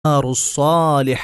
Salih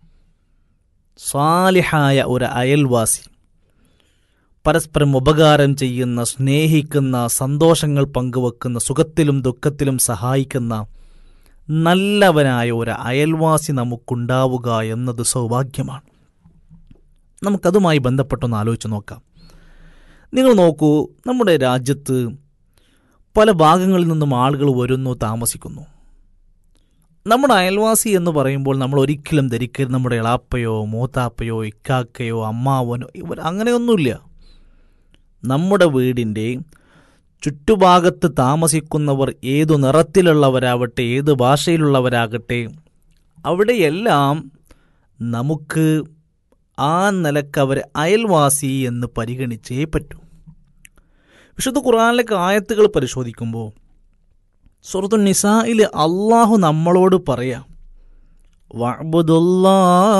സാലിഹായ ഒരു അയൽവാസി പരസ്പരം ഉപകാരം ചെയ്യുന്ന സ്നേഹിക്കുന്ന സന്തോഷങ്ങൾ പങ്കുവെക്കുന്ന സുഖത്തിലും ദുഃഖത്തിലും സഹായിക്കുന്ന നല്ലവനായ ഒരു അയൽവാസി നമുക്കുണ്ടാവുക എന്നത് സൗഭാഗ്യമാണ് നമുക്കതുമായി ബന്ധപ്പെട്ടൊന്ന് ആലോചിച്ച് നോക്കാം നിങ്ങൾ നോക്കൂ നമ്മുടെ രാജ്യത്ത് പല ഭാഗങ്ങളിൽ നിന്നും ആളുകൾ വരുന്നു താമസിക്കുന്നു നമ്മുടെ അയൽവാസി എന്ന് പറയുമ്പോൾ നമ്മൾ ഒരിക്കലും ധരിക്കരുത് നമ്മുടെ ഇളാപ്പയോ മൂത്താപ്പയോ ഇക്കാക്കയോ അമ്മാവനോ ഇവർ അങ്ങനെയൊന്നുമില്ല നമ്മുടെ വീടിൻ്റെ ചുറ്റുഭാഗത്ത് താമസിക്കുന്നവർ ഏതു നിറത്തിലുള്ളവരാവട്ടെ ഏത് ഭാഷയിലുള്ളവരാകട്ടെ അവിടെയെല്ലാം നമുക്ക് ആ നിലക്ക് അവർ അയൽവാസി എന്ന് പരിഗണിച്ചേ പറ്റൂ വിശുദ്ധ ഖുറാനിലേക്ക് ആയത്തുകൾ പരിശോധിക്കുമ്പോൾ സുഹൃത്തു നിസായിൽ അള്ളാഹു നമ്മളോട് പറയാം വഅ്ബുദുല്ലാ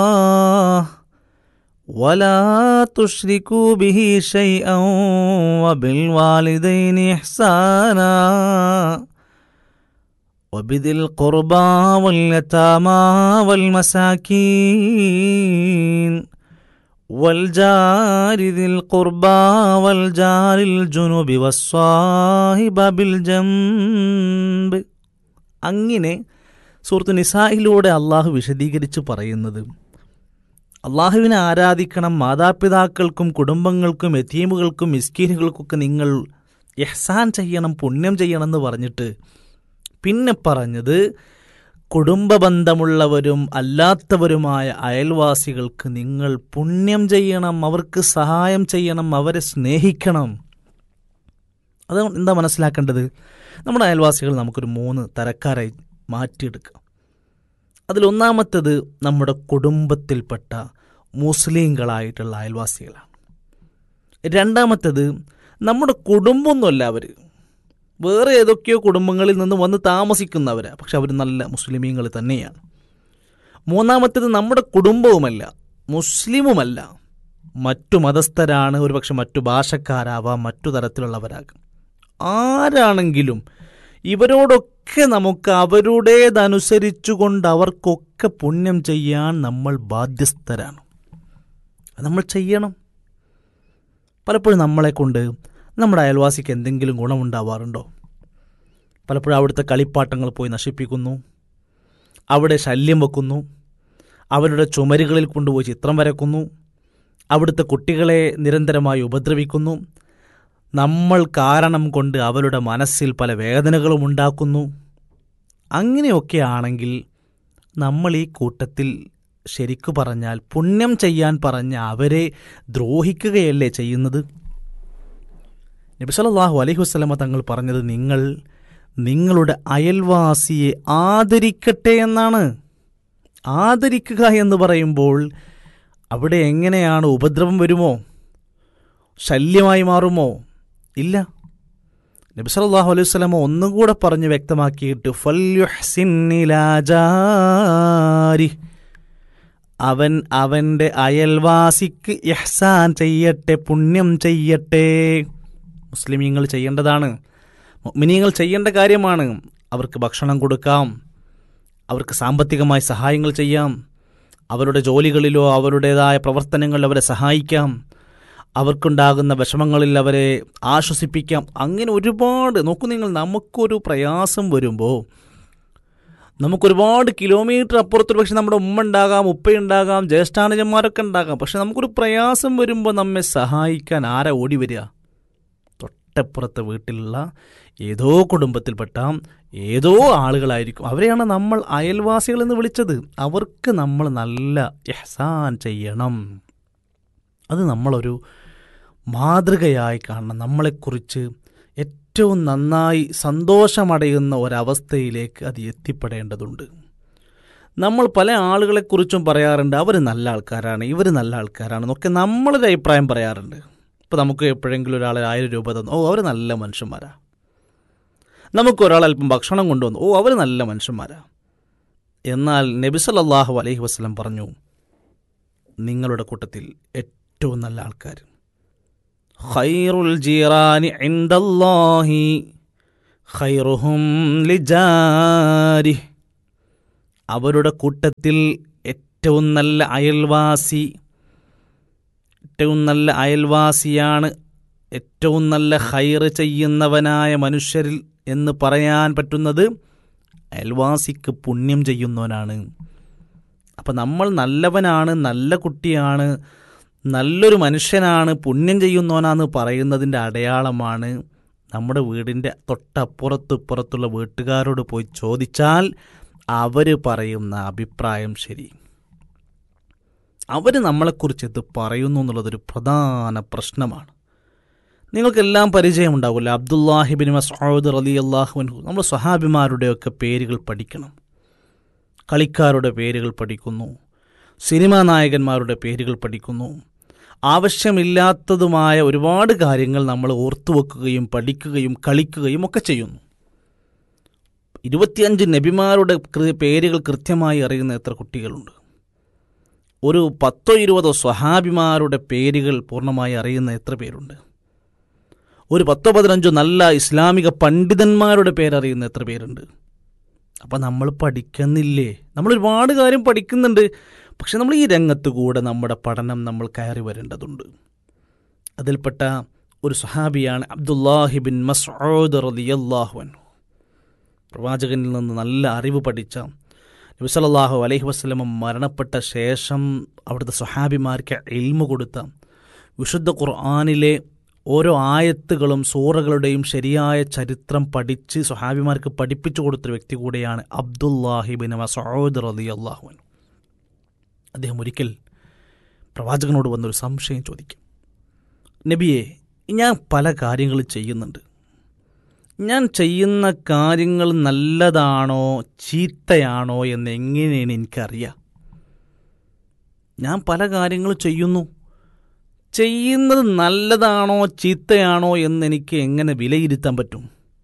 ولا تشركوا به شيئا وبالوالدين إحسانا وبذي القربى واليتامى والمساكين والجار ذي القربى والجار الجنوب والصاحب بالجنب അങ്ങനെ സുഹൃത്ത് നിസായിലൂടെ അള്ളാഹു വിശദീകരിച്ച് പറയുന്നത് അള്ളാഹുവിനെ ആരാധിക്കണം മാതാപിതാക്കൾക്കും കുടുംബങ്ങൾക്കും എത്തീമുകൾക്കും മിസ്കീനുകൾക്കൊക്കെ നിങ്ങൾ എഹ്സാൻ ചെയ്യണം പുണ്യം ചെയ്യണം എന്ന് പറഞ്ഞിട്ട് പിന്നെ പറഞ്ഞത് കുടുംബ ബന്ധമുള്ളവരും അല്ലാത്തവരുമായ അയൽവാസികൾക്ക് നിങ്ങൾ പുണ്യം ചെയ്യണം അവർക്ക് സഹായം ചെയ്യണം അവരെ സ്നേഹിക്കണം അത് എന്താ മനസ്സിലാക്കേണ്ടത് നമ്മുടെ അയൽവാസികൾ നമുക്കൊരു മൂന്ന് തരക്കാരായി മാറ്റിയെടുക്കാം അതിലൊന്നാമത്തത് നമ്മുടെ കുടുംബത്തിൽപ്പെട്ട മുസ്ലിങ്ങളായിട്ടുള്ള അയൽവാസികളാണ് രണ്ടാമത്തത് നമ്മുടെ കുടുംബമൊന്നുമല്ല അവർ വേറെ ഏതൊക്കെയോ കുടുംബങ്ങളിൽ നിന്ന് വന്ന് താമസിക്കുന്നവരാണ് പക്ഷെ അവർ നല്ല മുസ്ലിമീങ്ങൾ തന്നെയാണ് മൂന്നാമത്തേത് നമ്മുടെ കുടുംബവുമല്ല മുസ്ലിമുമല്ല മറ്റു മതസ്ഥരാണ് ഒരുപക്ഷെ മറ്റു ഭാഷക്കാരാവാം മറ്റു തരത്തിലുള്ളവരാകും ആരാണെങ്കിലും ഇവരോടൊക്കെ നമുക്ക് അവരുടേതനുസരിച്ചുകൊണ്ട് അവർക്കൊക്കെ പുണ്യം ചെയ്യാൻ നമ്മൾ ബാധ്യസ്ഥരാണ് അത് നമ്മൾ ചെയ്യണം പലപ്പോഴും നമ്മളെ കൊണ്ട് നമ്മുടെ അയൽവാസിക്ക് എന്തെങ്കിലും ഗുണമുണ്ടാവാറുണ്ടോ പലപ്പോഴും അവിടുത്തെ കളിപ്പാട്ടങ്ങൾ പോയി നശിപ്പിക്കുന്നു അവിടെ ശല്യം വെക്കുന്നു അവരുടെ ചുമരുകളിൽ കൊണ്ടുപോയി ചിത്രം വരക്കുന്നു അവിടുത്തെ കുട്ടികളെ നിരന്തരമായി ഉപദ്രവിക്കുന്നു നമ്മൾ കാരണം കൊണ്ട് അവരുടെ മനസ്സിൽ പല വേദനകളും ഉണ്ടാക്കുന്നു അങ്ങനെയൊക്കെ ആണെങ്കിൽ നമ്മൾ ഈ കൂട്ടത്തിൽ ശരിക്കു പറഞ്ഞാൽ പുണ്യം ചെയ്യാൻ പറഞ്ഞ അവരെ ദ്രോഹിക്കുകയല്ലേ ചെയ്യുന്നത് നബി സല്ലല്ലാഹു അലൈഹി വസല്ലമ തങ്ങൾ പറഞ്ഞത് നിങ്ങൾ നിങ്ങളുടെ അയൽവാസിയെ ആദരിക്കട്ടെ എന്നാണ് ആദരിക്കുക എന്ന് പറയുമ്പോൾ അവിടെ എങ്ങനെയാണ് ഉപദ്രവം വരുമോ ശല്യമായി മാറുമോ ഇല്ല നബി സല്ലല്ലാഹു അലൈഹി വസല്ലമ ഒന്നും കൂടെ പറഞ്ഞ് വ്യക്തമാക്കിയിട്ട് ഫല്യുഹ്സിന്നിലാജാരി അവൻ അവൻ്റെ അയൽവാസിക്ക് ഇഹ്സാൻ ചെയ്യട്ടെ പുണ്യം ചെയ്യട്ടെ മുസ്ലിമീങ്ങൾ ചെയ്യേണ്ടതാണ് മിനിയങ്ങൾ ചെയ്യേണ്ട കാര്യമാണ് അവർക്ക് ഭക്ഷണം കൊടുക്കാം അവർക്ക് സാമ്പത്തികമായി സഹായങ്ങൾ ചെയ്യാം അവരുടെ ജോലികളിലോ അവരുടേതായ പ്രവർത്തനങ്ങളിൽ അവരെ സഹായിക്കാം അവർക്കുണ്ടാകുന്ന വിഷമങ്ങളിൽ അവരെ ആശ്വസിപ്പിക്കാം അങ്ങനെ ഒരുപാട് നോക്കൂ നിങ്ങൾ നമുക്കൊരു പ്രയാസം വരുമ്പോൾ നമുക്കൊരുപാട് കിലോമീറ്റർ അപ്പുറത്തൊരു പക്ഷെ നമ്മുടെ ഉമ്മ ഉണ്ടാകാം ഉപ്പയുണ്ടാകാം ജ്യേഷ്ഠാനുജന്മാരൊക്കെ ഉണ്ടാകാം പക്ഷെ നമുക്കൊരു പ്രയാസം വരുമ്പോൾ നമ്മെ സഹായിക്കാൻ ആരാ ഓടി വരിക തൊട്ടപ്പുറത്തെ വീട്ടിലുള്ള ഏതോ കുടുംബത്തിൽപ്പെട്ട ഏതോ ആളുകളായിരിക്കും അവരെയാണ് നമ്മൾ അയൽവാസികൾ എന്ന് വിളിച്ചത് അവർക്ക് നമ്മൾ നല്ല എഹ്സാൻ ചെയ്യണം അത് നമ്മളൊരു മാതൃകയായി കാണണം നമ്മളെക്കുറിച്ച് ഏറ്റവും നന്നായി സന്തോഷമടയുന്ന ഒരവസ്ഥയിലേക്ക് അത് എത്തിപ്പെടേണ്ടതുണ്ട് നമ്മൾ പല ആളുകളെക്കുറിച്ചും പറയാറുണ്ട് അവർ നല്ല ആൾക്കാരാണ് ഇവർ നല്ല ആൾക്കാരാണ് എന്നൊക്കെ നമ്മളൊരു അഭിപ്രായം പറയാറുണ്ട് ഇപ്പോൾ നമുക്ക് എപ്പോഴെങ്കിലും ഒരാൾ ആയിരം രൂപ തന്നു ഓ അവർ നല്ല മനുഷ്യന്മാരാ നമുക്ക് ഒരാൾ അല്പം ഭക്ഷണം കൊണ്ടുവന്നു ഓ അവർ നല്ല മനുഷ്യന്മാരാ എന്നാൽ നബി സല്ലല്ലാഹു അലൈഹി വസ്ലം പറഞ്ഞു നിങ്ങളുടെ കൂട്ടത്തിൽ ഏറ്റവും നല്ല ആൾക്കാർ ഖൈറുൽ ജീറാനി ഇൻദല്ലാഹി ഖൈറുഹും ലിജാരി അവരുടെ കൂട്ടത്തിൽ ഏറ്റവും നല്ല അയൽവാസി ഏറ്റവും നല്ല അയൽവാസിയാണ് ഏറ്റവും നല്ല ഹൈറ് ചെയ്യുന്നവനായ മനുഷ്യരിൽ എന്ന് പറയാൻ പറ്റുന്നത് അയൽവാസിക്ക് പുണ്യം ചെയ്യുന്നവനാണ് അപ്പം നമ്മൾ നല്ലവനാണ് നല്ല കുട്ടിയാണ് നല്ലൊരു മനുഷ്യനാണ് പുണ്യം ചെയ്യുന്നവനാന്ന് പറയുന്നതിൻ്റെ അടയാളമാണ് നമ്മുടെ വീടിൻ്റെ തൊട്ടപ്പുറത്ത് ഇപ്പുറത്തുള്ള വീട്ടുകാരോട് പോയി ചോദിച്ചാൽ അവർ പറയുന്ന അഭിപ്രായം ശരി അവർ നമ്മളെക്കുറിച്ച് എന്ത് പറയുന്നു എന്നുള്ളതൊരു പ്രധാന പ്രശ്നമാണ് നിങ്ങൾക്കെല്ലാം പരിചയമുണ്ടാവില്ല അബ്ദുല്ലാഹിബിൻ മസൂദ് റലി അള്ളാഹുവിൻഹു നമ്മൾ സ്വഹാബിമാരുടെയൊക്കെ പേരുകൾ പഠിക്കണം കളിക്കാരുടെ പേരുകൾ പഠിക്കുന്നു സിനിമാ നായകന്മാരുടെ പേരുകൾ പഠിക്കുന്നു ആവശ്യമില്ലാത്തതുമായ ഒരുപാട് കാര്യങ്ങൾ നമ്മൾ ഓർത്തുവെക്കുകയും പഠിക്കുകയും കളിക്കുകയും ഒക്കെ ചെയ്യുന്നു ഇരുപത്തിയഞ്ച് നബിമാരുടെ കൃ- പേരുകൾ കൃത്യമായി അറിയുന്ന എത്ര കുട്ടികളുണ്ട് ഒരു പത്തോ ഇരുപതോ സ്വഹാബിമാരുടെ പേരുകൾ പൂർണ്ണമായി അറിയുന്ന എത്ര പേരുണ്ട് ഒരു പത്തോ പതിനഞ്ചോ നല്ല ഇസ്ലാമിക പണ്ഡിതന്മാരുടെ പേരറിയുന്ന എത്ര പേരുണ്ട് അപ്പം നമ്മൾ പഠിക്കുന്നില്ലേ നമ്മൾ ഒരുപാട് കാര്യം പഠിക്കുന്നുണ്ട് പക്ഷെ നമ്മൾ ഈ രംഗത്ത് കൂടെ നമ്മുടെ പഠനം നമ്മൾ കയറി വരേണ്ടതുണ്ട് അതിൽപ്പെട്ട ഒരു സഹാബിയാണ് അബ്ദുല്ലാഹിബിൻ മസ്ഊദ് റളിയല്ലാഹു അൻഹു പ്രവാചകനിൽ നിന്ന് നല്ല അറിവ് പഠിച്ച നബി സല്ലല്ലാഹു അലൈഹി വസല്ലമ മരണപ്പെട്ട ശേഷം അവിടുത്തെ സ്വഹാബിമാർക്ക് ഇൽമു കൊടുത്ത വിശുദ്ധ ഖുർആാനിലെ ഓരോ ആയത്തുകളും സൂറകളുടെയും ശരിയായ ചരിത്രം പഠിച്ച് സ്വഹാബിമാർക്ക് പഠിപ്പിച്ചു കൊടുത്തൊരു വ്യക്തി കൂടെയാണ് അബ്ദുല്ലാഹിബിൻ മസൂദ് റളിയല്ലാഹു അൻഹു അദ്ദേഹം ഒരിക്കൽ പ്രവാചകനോട് വന്നൊരു സംശയം ചോദിക്കും നബിയെ ഞാൻ പല കാര്യങ്ങളും ചെയ്യുന്നുണ്ട് ഞാൻ ചെയ്യുന്ന കാര്യങ്ങൾ നല്ലതാണോ ചീത്തയാണോ എന്ന് എങ്ങനെയാണ് എനിക്കറിയാം ഞാൻ പല കാര്യങ്ങളും ചെയ്യുന്നു ചെയ്യുന്നത് നല്ലതാണോ ചീത്തയാണോ എന്ന് എനിക്ക് എങ്ങനെ വിലയിരുത്താൻ പറ്റും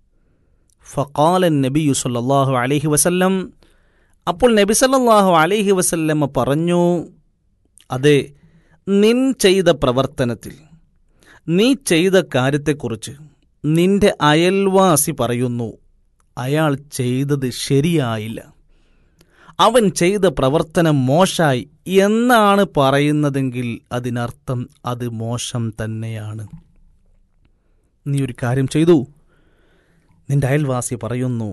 ഫഖാലൻ നബിയു സല്ലല്ലാഹു അലൈഹി വസല്ലം അപ്പോൾ നബി സല്ലല്ലാഹു അലൈഹി വസല്ലമ്മ പറഞ്ഞു അതെ നിൻ ചെയ്ത പ്രവർത്തനത്തിൽ നീ ചെയ്ത കാര്യത്തെക്കുറിച്ച് നിന്റെ അയൽവാസി പറയുന്നു അയാൾ ചെയ്തത് ശരിയായില്ല അവൻ ചെയ്ത പ്രവർത്തനം മോശായി എന്നാണ് പറയുന്നതെങ്കിൽ അതിനർത്ഥം അത് മോശം തന്നെയാണ് നീ ഒരു കാര്യം ചെയ്തു നിന്റെ അയൽവാസി പറയുന്നു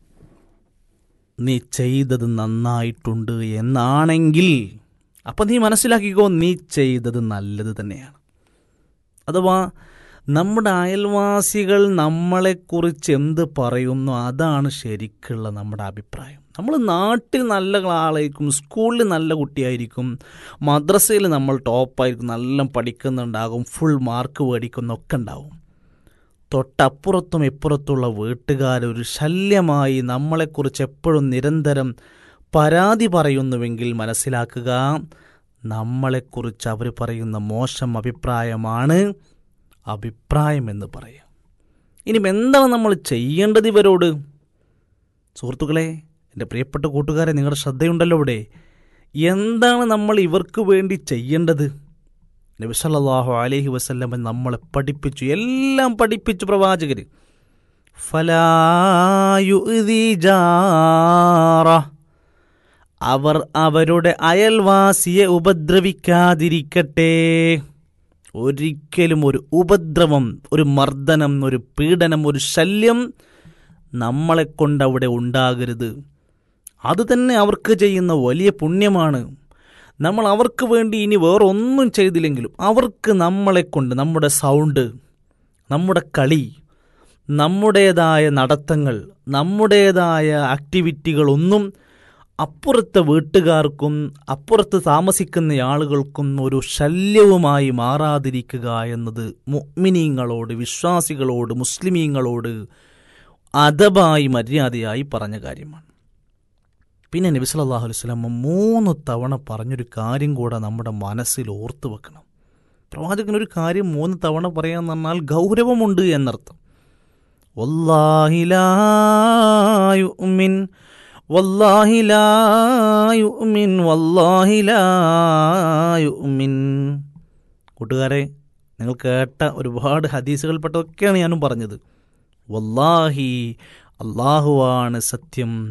നീ ചെയ്തത് നന്നായിട്ടുണ്ട് എന്നാണെങ്കിൽ അപ്പം നീ മനസ്സിലാക്കിക്കോ നീ ചെയ്തത് നല്ലത് തന്നെയാണ് അഥവാ നമ്മുടെ അയൽവാസികൾ നമ്മളെക്കുറിച്ച് എന്ത് പറയുന്നു അതാണ് ശരിക്കുള്ള നമ്മുടെ അഭിപ്രായം നമ്മൾ നാട്ടിൽ നല്ല ആളായിരിക്കും സ്കൂളിൽ നല്ല കുട്ടിയായിരിക്കും മദ്രസയിൽ നമ്മൾ ടോപ്പായിരിക്കും നല്ല പഠിക്കുന്നുണ്ടാകും ഫുൾ മാർക്ക് മേടിക്കുന്നൊക്കെ ഉണ്ടാവും തൊട്ടപ്പുറത്തും ഇപ്പുറത്തുള്ള വീട്ടുകാരൊരു ശല്യമായി നമ്മളെക്കുറിച്ച് എപ്പോഴും നിരന്തരം പരാതി പറയുന്നുവെങ്കിൽ മനസ്സിലാക്കുക നമ്മളെക്കുറിച്ച് അവർ പറയുന്ന മോശം അഭിപ്രായമാണ് അഭിപ്രായം എന്ന് പറയാം ഇനി എന്താണ് നമ്മൾ ചെയ്യേണ്ടത് ഇവരോട് സുഹൃത്തുക്കളെ എൻ്റെ പ്രിയപ്പെട്ട കൂട്ടുകാരെ നിങ്ങളുടെ ശ്രദ്ധയുണ്ടല്ലോ ഇവിടെ എന്താണ് നമ്മൾ ഇവർക്ക് വേണ്ടി ചെയ്യേണ്ടത് നബി സല്ലല്ലാഹു അലൈഹി വസല്ലമ നമ്മളെ പഠിപ്പിച്ചു എല്ലാം പഠിപ്പിച്ചു പ്രവാചകർ ഫലായുഇദി ജാറ അവർ അവരുടെ അയൽവാസിയെ ഉപദ്രവിക്കാതിരിക്കട്ടെ ഒരിക്കലും ഒരു ഉപദ്രവം ഒരു മർദ്ദനം ഒരു പീഡനം ഒരു ശല്യം നമ്മളെ കൊണ്ട് അവിടെ ഉണ്ടാകരുത് അത് തന്നെ അവർക്ക് ചെയ്യുന്ന വലിയ പുണ്യമാണ് നമ്മൾ അവർക്ക് വേണ്ടി ഇനി വേറൊന്നും ചെയ്തില്ലെങ്കിലും അവർക്ക് നമ്മളെ കൊണ്ട് നമ്മുടെ സൗണ്ട് നമ്മുടെ കളി നമ്മുടേതായ നടത്തങ്ങൾ നമ്മുടേതായ ആക്ടിവിറ്റികളൊന്നും അപ്പുറത്തെ വീട്ടുകാർക്കും അപ്പുറത്ത് താമസിക്കുന്ന ആളുകൾക്കും ഒരു ശല്യവുമായി മാറാതിരിക്കുക എന്നത് മുഅ്മിനീങ്ങളോട് വിശ്വാസികളോട് മുസ്ലിമീങ്ങളോട് അദബായി മര്യാദയായി പറഞ്ഞ കാര്യമാണ് പിന്നെ നബി സല്ലല്ലാഹു അലൈഹി വസല്ലം മൂന്ന് തവണ പറഞ്ഞൊരു കാര്യം കൂടെ നമ്മുടെ മനസ്സിൽ ഓർത്തു വെക്കണം പ്രവാചകൻ ഒരു കാര്യം മൂന്ന് തവണ പറയാന്ന് പറഞ്ഞാൽ ഗൗരവമുണ്ട് എന്നർത്ഥം വല്ലാഹി ലാ യുഅ്മിൻ വല്ലാഹി ലാ യുഅ്മിൻ വല്ലാഹി ലാ യുഅ്മിൻ കൂട്ടുകാരെ നിങ്ങൾ കേട്ട ഒരുപാട് ഹദീസുകൾപ്പെട്ടതൊക്കെയാണ് ഞാനും പറഞ്ഞത് വല്ലാഹി അള്ളാഹുവാണ് സത്യം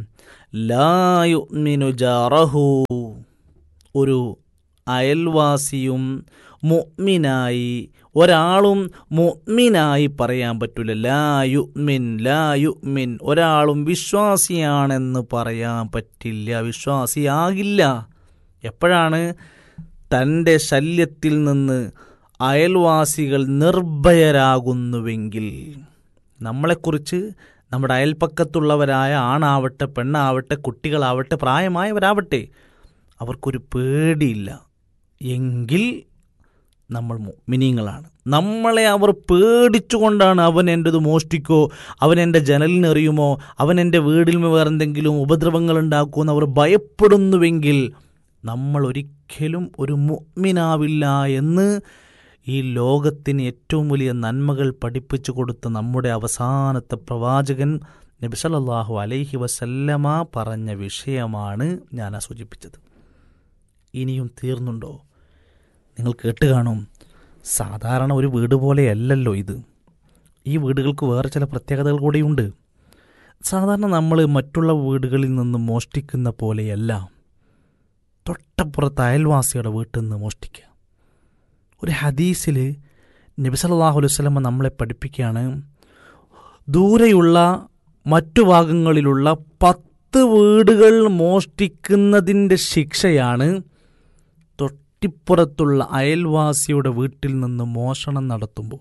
ലായുമിനു ജാറഹു ഒരു അയൽവാസിയും മുഅ്മിനായി ഒരാളും മുഅ്മിനായി പറയാൻ പറ്റില്ല ലായുമിൻ ലായുമിൻ ഒരാളും വിശ്വാസിയാണെന്ന് പറയാൻ പറ്റില്ല വിശ്വാസിയാകില്ല എപ്പോഴാണ് തൻ്റെ ശല്യത്തിൽ നിന്ന് അയൽവാസികൾ നിർഭയരാകുന്നുവെങ്കിൽ നമ്മളെക്കുറിച്ച് നമ്മുടെ അയൽപ്പക്കത്തുള്ളവരായ ആണാവട്ടെ പെണ്ണാവട്ടെ കുട്ടികളാവട്ടെ പ്രായമായവരാവട്ടെ അവർക്കൊരു പേടിയില്ല എങ്കിൽ നമ്മൾ മിനിങ്ങളാണ് നമ്മളെ അവർ പേടിച്ചുകൊണ്ടാണ് അവൻ എൻ്റെത് മോഷ്ടിക്കോ അവൻ എൻ്റെ ജനലിനെറിയുമോ അവൻ എൻ്റെ വീടിൽ വേറെ എന്തെങ്കിലും ഉപദ്രവങ്ങൾ ഉണ്ടാക്കുമോ എന്ന് അവർ ഭയപ്പെടുന്നുവെങ്കിൽ നമ്മൾ ഒരിക്കലും ഒരു മുഅ്മിനാവില്ല എന്ന് ഈ ലോകത്തിന് ഏറ്റവും വലിയ നന്മകൾ പഠിപ്പിച്ചു കൊടുത്ത നമ്മുടെ അവസാനത്തെ പ്രവാചകൻ നബി സല്ലല്ലാഹു അലൈഹി വസല്ലമ പറഞ്ഞ വിഷയമാണ് ഞാൻ ആ സൂചിപ്പിച്ചത് ഇനിയും തീർന്നുണ്ടോ നിങ്ങൾ കേട്ട് കാണും സാധാരണ ഒരു വീട് പോലെയല്ലല്ലോ ഇത് ഈ വീടുകൾക്ക് വേറെ ചില പ്രത്യേകതകൾ കൂടിയുണ്ട് സാധാരണ നമ്മൾ മറ്റുള്ള വീടുകളിൽ നിന്ന് മോഷ്ടിക്കുന്ന പോലെയല്ല തൊട്ടപ്പുറത്ത് അയൽവാസിയുടെ വീട്ടിൽ നിന്ന് മോഷ്ടിക്കുക ഒരു ഹദീസിൽ നബി സല്ലല്ലാഹു അലൈഹി വസല്ലമ നമ്മളെ പഠിപ്പിക്കുകയാണ് ദൂരെയുള്ള മറ്റു ഭാഗങ്ങളിലുള്ള പത്ത് വീടുകൾ മോഷ്ടിക്കുന്നതിൻ്റെ ശിക്ഷയാണ് തൊട്ടിപ്പുറത്തുള്ള അയൽവാസിയുടെ വീട്ടിൽ നിന്ന് മോഷണം നടത്തുമ്പോൾ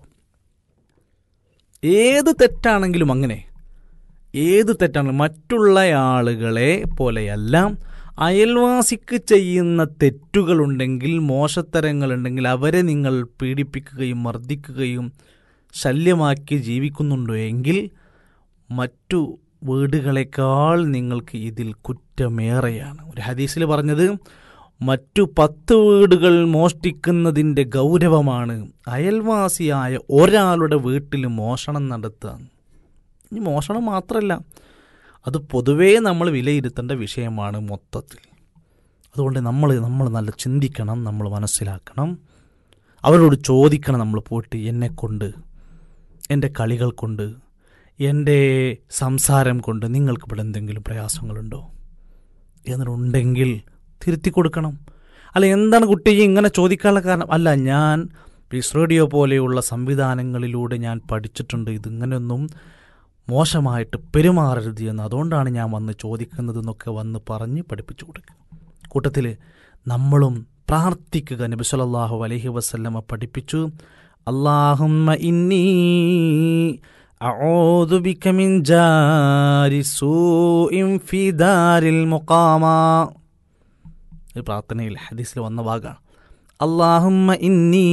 ഏത് തെറ്റാണെങ്കിലും അങ്ങനെ ഏത് തെറ്റാണെങ്കിലും മറ്റുള്ള ആളുകളെ പോലെയല്ല അയൽവാസിക്ക് ചെയ്യുന്ന തെറ്റുകളുണ്ടെങ്കിൽ മോശത്തരങ്ങളുണ്ടെങ്കിൽ അവരെ നിങ്ങൾ പീഡിപ്പിക്കുകയും മർദ്ദിക്കുകയും ശല്യമാക്കി ജീവിക്കുന്നുണ്ടോ എങ്കിൽ മറ്റു വീടുകളെക്കാൾ നിങ്ങൾക്ക് ഇതിൽ കുറ്റമേറെയാണ് ഒരു ഹദീസിൽ പറഞ്ഞത് മറ്റു പത്ത് വീടുകൾ മോഷ്ടിക്കുന്നതിൻ്റെ ഗൗരവമാണ് അയൽവാസിയായ ഒരാളുടെ വീട്ടിൽ മോഷണം നടത്തുക ഇനി മോഷണം മാത്രമല്ല അത് പൊതുവേ നമ്മൾ വിലയിരുത്തേണ്ട വിഷയമാണ് മൊത്തത്തിൽ അതുകൊണ്ട് നമ്മൾ നമ്മൾ നല്ല ചിന്തിക്കണം നമ്മൾ മനസ്സിലാക്കണം അവരോട് ചോദിക്കണം നമ്മൾ പോയിട്ട് എന്നെക്കൊണ്ട് എൻ്റെ കളികൾ കൊണ്ട് എൻ്റെ സംസാരം കൊണ്ട് നിങ്ങൾക്ക് ഇവിടെ എന്തെങ്കിലും പ്രയാസങ്ങളുണ്ടോ എന്നിട്ടുണ്ടെങ്കിൽ തിരുത്തി കൊടുക്കണം അല്ല എന്താണ് കുട്ടി ഇങ്ങനെ ചോദിക്കാനുള്ള കാരണം അല്ല ഞാൻ പീസ് റേഡിയോ പോലെയുള്ള സംവിധാനങ്ങളിലൂടെ ഞാൻ പഠിച്ചിട്ടുണ്ട് ഇതിങ്ങനെയൊന്നും മോശമായിട്ട് പെരുമാറരുത് എന്ന് അതുകൊണ്ടാണ് ഞാൻ വന്ന് ചോദിക്കുന്നത് എന്നൊക്കെ വന്ന് പറഞ്ഞ് പഠിപ്പിച്ചു കൊടുക്കുക കൂട്ടത്തിൽ നമ്മളും പ്രാർത്ഥിക്കുക നബി സല്ലല്ലാഹു അലൈഹി വസല്ലമ പഠിപ്പിച്ചു അല്ലാഹുമ്മ ഇന്നി أعوذ بك من جار سوء في دار المقامة ഈ പ്രാർത്ഥനയിൽ ഹദീസിൽ വന്ന ഭാഗമാണ് അള്ളാഹുമ്മ ഇന്നി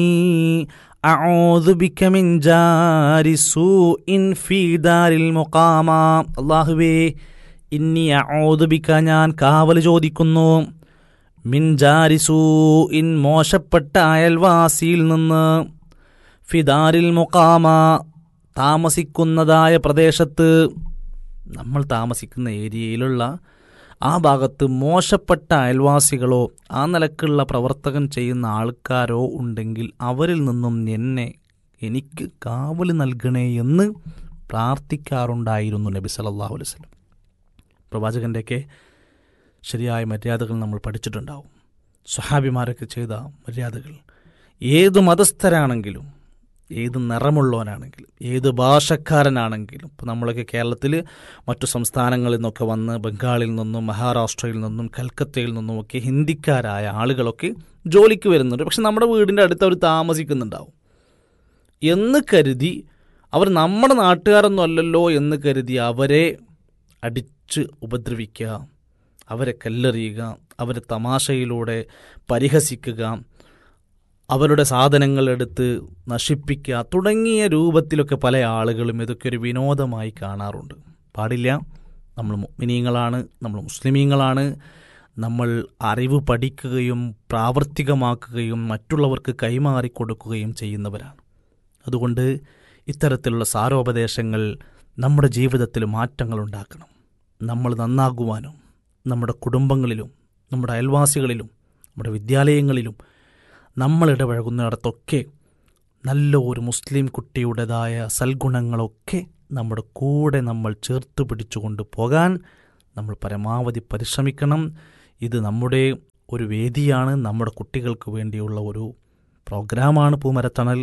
അഊദു ബിക മിൻ ജാരി സൂഇൻ ഫീ ദാരിൽ മുഖാമ അള്ളാഹുവേ ഇന്നി അഊദു ബിക ഞാൻ കാവൽ ചോദിക്കുന്നു മിൻ ജാരി സൂഇൻ മോശപ്പെട്ട അയൽവാസിയിൽ നിന്ന് ഫിദാരിൽ മുഖാമ താമസിക്കുന്നതായ പ്രദേശത്ത് നമ്മൾ താമസിക്കുന്ന ഏരിയയിലുള്ള ആ ഭാഗത്ത് മോശപ്പെട്ട അയൽവാസികളോ ആ നിലക്കുള്ള പ്രവർത്തകൻ ചെയ്യുന്ന ആൾക്കാരോ ഉണ്ടെങ്കിൽ അവരിൽ നിന്നും എന്നെ എനിക്ക് കാവൽ നൽകണേ എന്ന് പ്രാർത്ഥിക്കാറുണ്ടായിരുന്നു നബി സല്ലല്ലാഹു അലൈഹി വസല്ലം പ്രവാചകൻ്റെയൊക്കെ ശരിയായ മര്യാദകൾ നമ്മൾ പഠിച്ചിട്ടുണ്ടാവും സ്വഹാബിമാരൊക്കെ ചെയ്ത മര്യാദകൾ ഏത് മതസ്ഥരാണെങ്കിലും ഏത് നിറമുള്ളവനാണെങ്കിലും ഏത് ഭാഷക്കാരനാണെങ്കിലും ഇപ്പോൾ നമ്മളൊക്കെ കേരളത്തിൽ മറ്റു സംസ്ഥാനങ്ങളിൽ നിന്നൊക്കെ വന്ന് ബംഗാളിൽ നിന്നും മഹാരാഷ്ട്രയിൽ നിന്നും കൽക്കത്തയിൽ നിന്നും ഒക്കെ ഹിന്ദിക്കാരായ ആളുകളൊക്കെ ജോലിക്ക് വരുന്നുണ്ട് പക്ഷെ നമ്മുടെ വീടിൻ്റെ അടുത്ത് അവർ താമസിക്കുന്നുണ്ടാവും എന്ന് കരുതി അവർ നമ്മുടെ നാട്ടുകാരൊന്നും അല്ലല്ലോ എന്ന് കരുതി അവരെ അടിച്ച് ഉപദ്രവിക്കുക അവരെ കല്ലെറിയുക അവരെ തമാശയിലൂടെ പരിഹസിക്കുക അവരുടെ സാധനങ്ങൾ എടുത്ത് നശിപ്പിക്കുക തുടങ്ങിയ രൂപത്തിലൊക്കെ പല ആളുകളും ഇതൊക്കെ ഒരു വിനോദമായി കാണാറുണ്ട് പാടില്ല നമ്മൾ മുഅ്മിനീങ്ങളാണ് നമ്മൾ മുസ്ലിമീങ്ങളാണ് നമ്മൾ അറിവ് പഠിക്കുകയും പ്രാവർത്തികമാക്കുകയും മറ്റുള്ളവർക്ക് കൈമാറി കൊടുക്കുകയും ചെയ്യുന്നവരാണ് അതുകൊണ്ട് ഇത്തരത്തിലുള്ള സാരോപദേശങ്ങൾ നമ്മുടെ ജീവിതത്തിൽ മാറ്റങ്ങൾ ഉണ്ടാക്കണം നമ്മൾ നന്നാകുവാനും നമ്മുടെ കുടുംബങ്ങളിലും നമ്മുടെ അയൽവാസികളിലും നമ്മുടെ വിദ്യാലയങ്ങളിലും നമ്മൾ ഇടപഴകുന്നിടത്തൊക്കെ നല്ല ഒരു മുസ്ലിം കുട്ടിയുടേതായ സൽഗുണങ്ങളൊക്കെ നമ്മുടെ കൂടെ നമ്മൾ ചേർത്ത് പിടിച്ചുകൊണ്ട് പോകാൻ നമ്മൾ പരമാവധി പരിശ്രമിക്കണം ഇത് നമ്മുടെ ഒരു വേദിയാണ് നമ്മുടെ കുട്ടികൾക്ക് വേണ്ടിയുള്ള ഒരു പ്രോഗ്രാമാണ് പൂമരത്തണൽ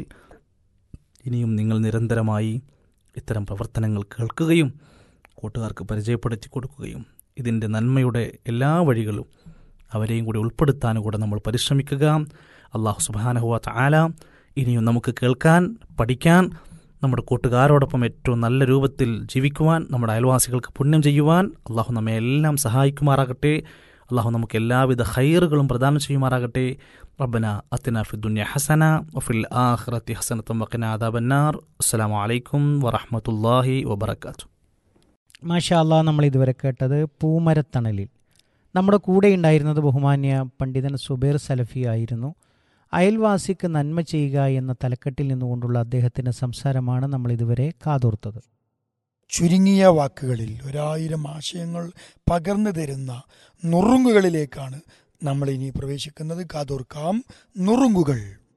ഇനിയും നിങ്ങൾ നിരന്തരമായി ഇത്തരം പ്രവർത്തനങ്ങൾ കേൾക്കുകയും കൂട്ടുകാർക്ക് പരിചയപ്പെടുത്തി കൊടുക്കുകയും ഇതിൻ്റെ നന്മയുടെ എല്ലാ വഴികളും അവരെയും കൂടി ഉൾപ്പെടുത്താൻ കൂടെ നമ്മൾ പരിശ്രമിക്കുക അള്ളാഹു സുബാനഹുവ ആല ഇനിയും നമുക്ക് കേൾക്കാൻ പഠിക്കാൻ നമ്മുടെ കൂട്ടുകാരോടൊപ്പം ഏറ്റവും നല്ല രൂപത്തിൽ ജീവിക്കുവാൻ നമ്മുടെ അയൽവാസികൾക്ക് പുണ്യം ചെയ്യുവാൻ അള്ളാഹു നമ്മെ എല്ലാം സഹായിക്കുമാറാകട്ടെ അള്ളാഹു നമുക്ക് എല്ലാവിധ ഹൈറുകളും പ്രദാനം ചെയ്യുമാറാകട്ടെ റബ്ബന അത്തിന ഫിദ്ദുന്യ ഹസന വഫിൽ ആഖിറത്തി ഹസനത്തും വഖിന ആദാബന്നാർ അസ്സലാമു അലൈക്കും വറഹ്മത്തുള്ളാഹി വബറകാതുഹു മാഷാ അല്ലാ നമ്മൾ ഇതുവരെ കേട്ടത് പൂമരത്തണലിൽ നമ്മുടെ കൂടെ ഉണ്ടായിരുന്നത് ബഹുമാന്യ പണ്ഡിതൻ സുബൈർ സലഫി ആയിരുന്നു അയൽവാസിക്ക് നന്മ ചെയ്യുക എന്ന തലക്കെട്ടിൽ നിന്നുകൊണ്ടുള്ള അദ്ദേഹത്തിൻ്റെ സംസാരമാണ് നമ്മൾ ഇതുവരെ കാതോർത്തത് ചുരുങ്ങിയ വാക്കുകളിൽ ഒരായിരം ആശയങ്ങൾ പകർന്നു തരുന്ന നുറുങ്ങുകളിലേക്കാണ് നമ്മൾ ഇനി പ്രവേശിക്കുന്നത് കാതോർക്കാം നുറുങ്ങുകൾ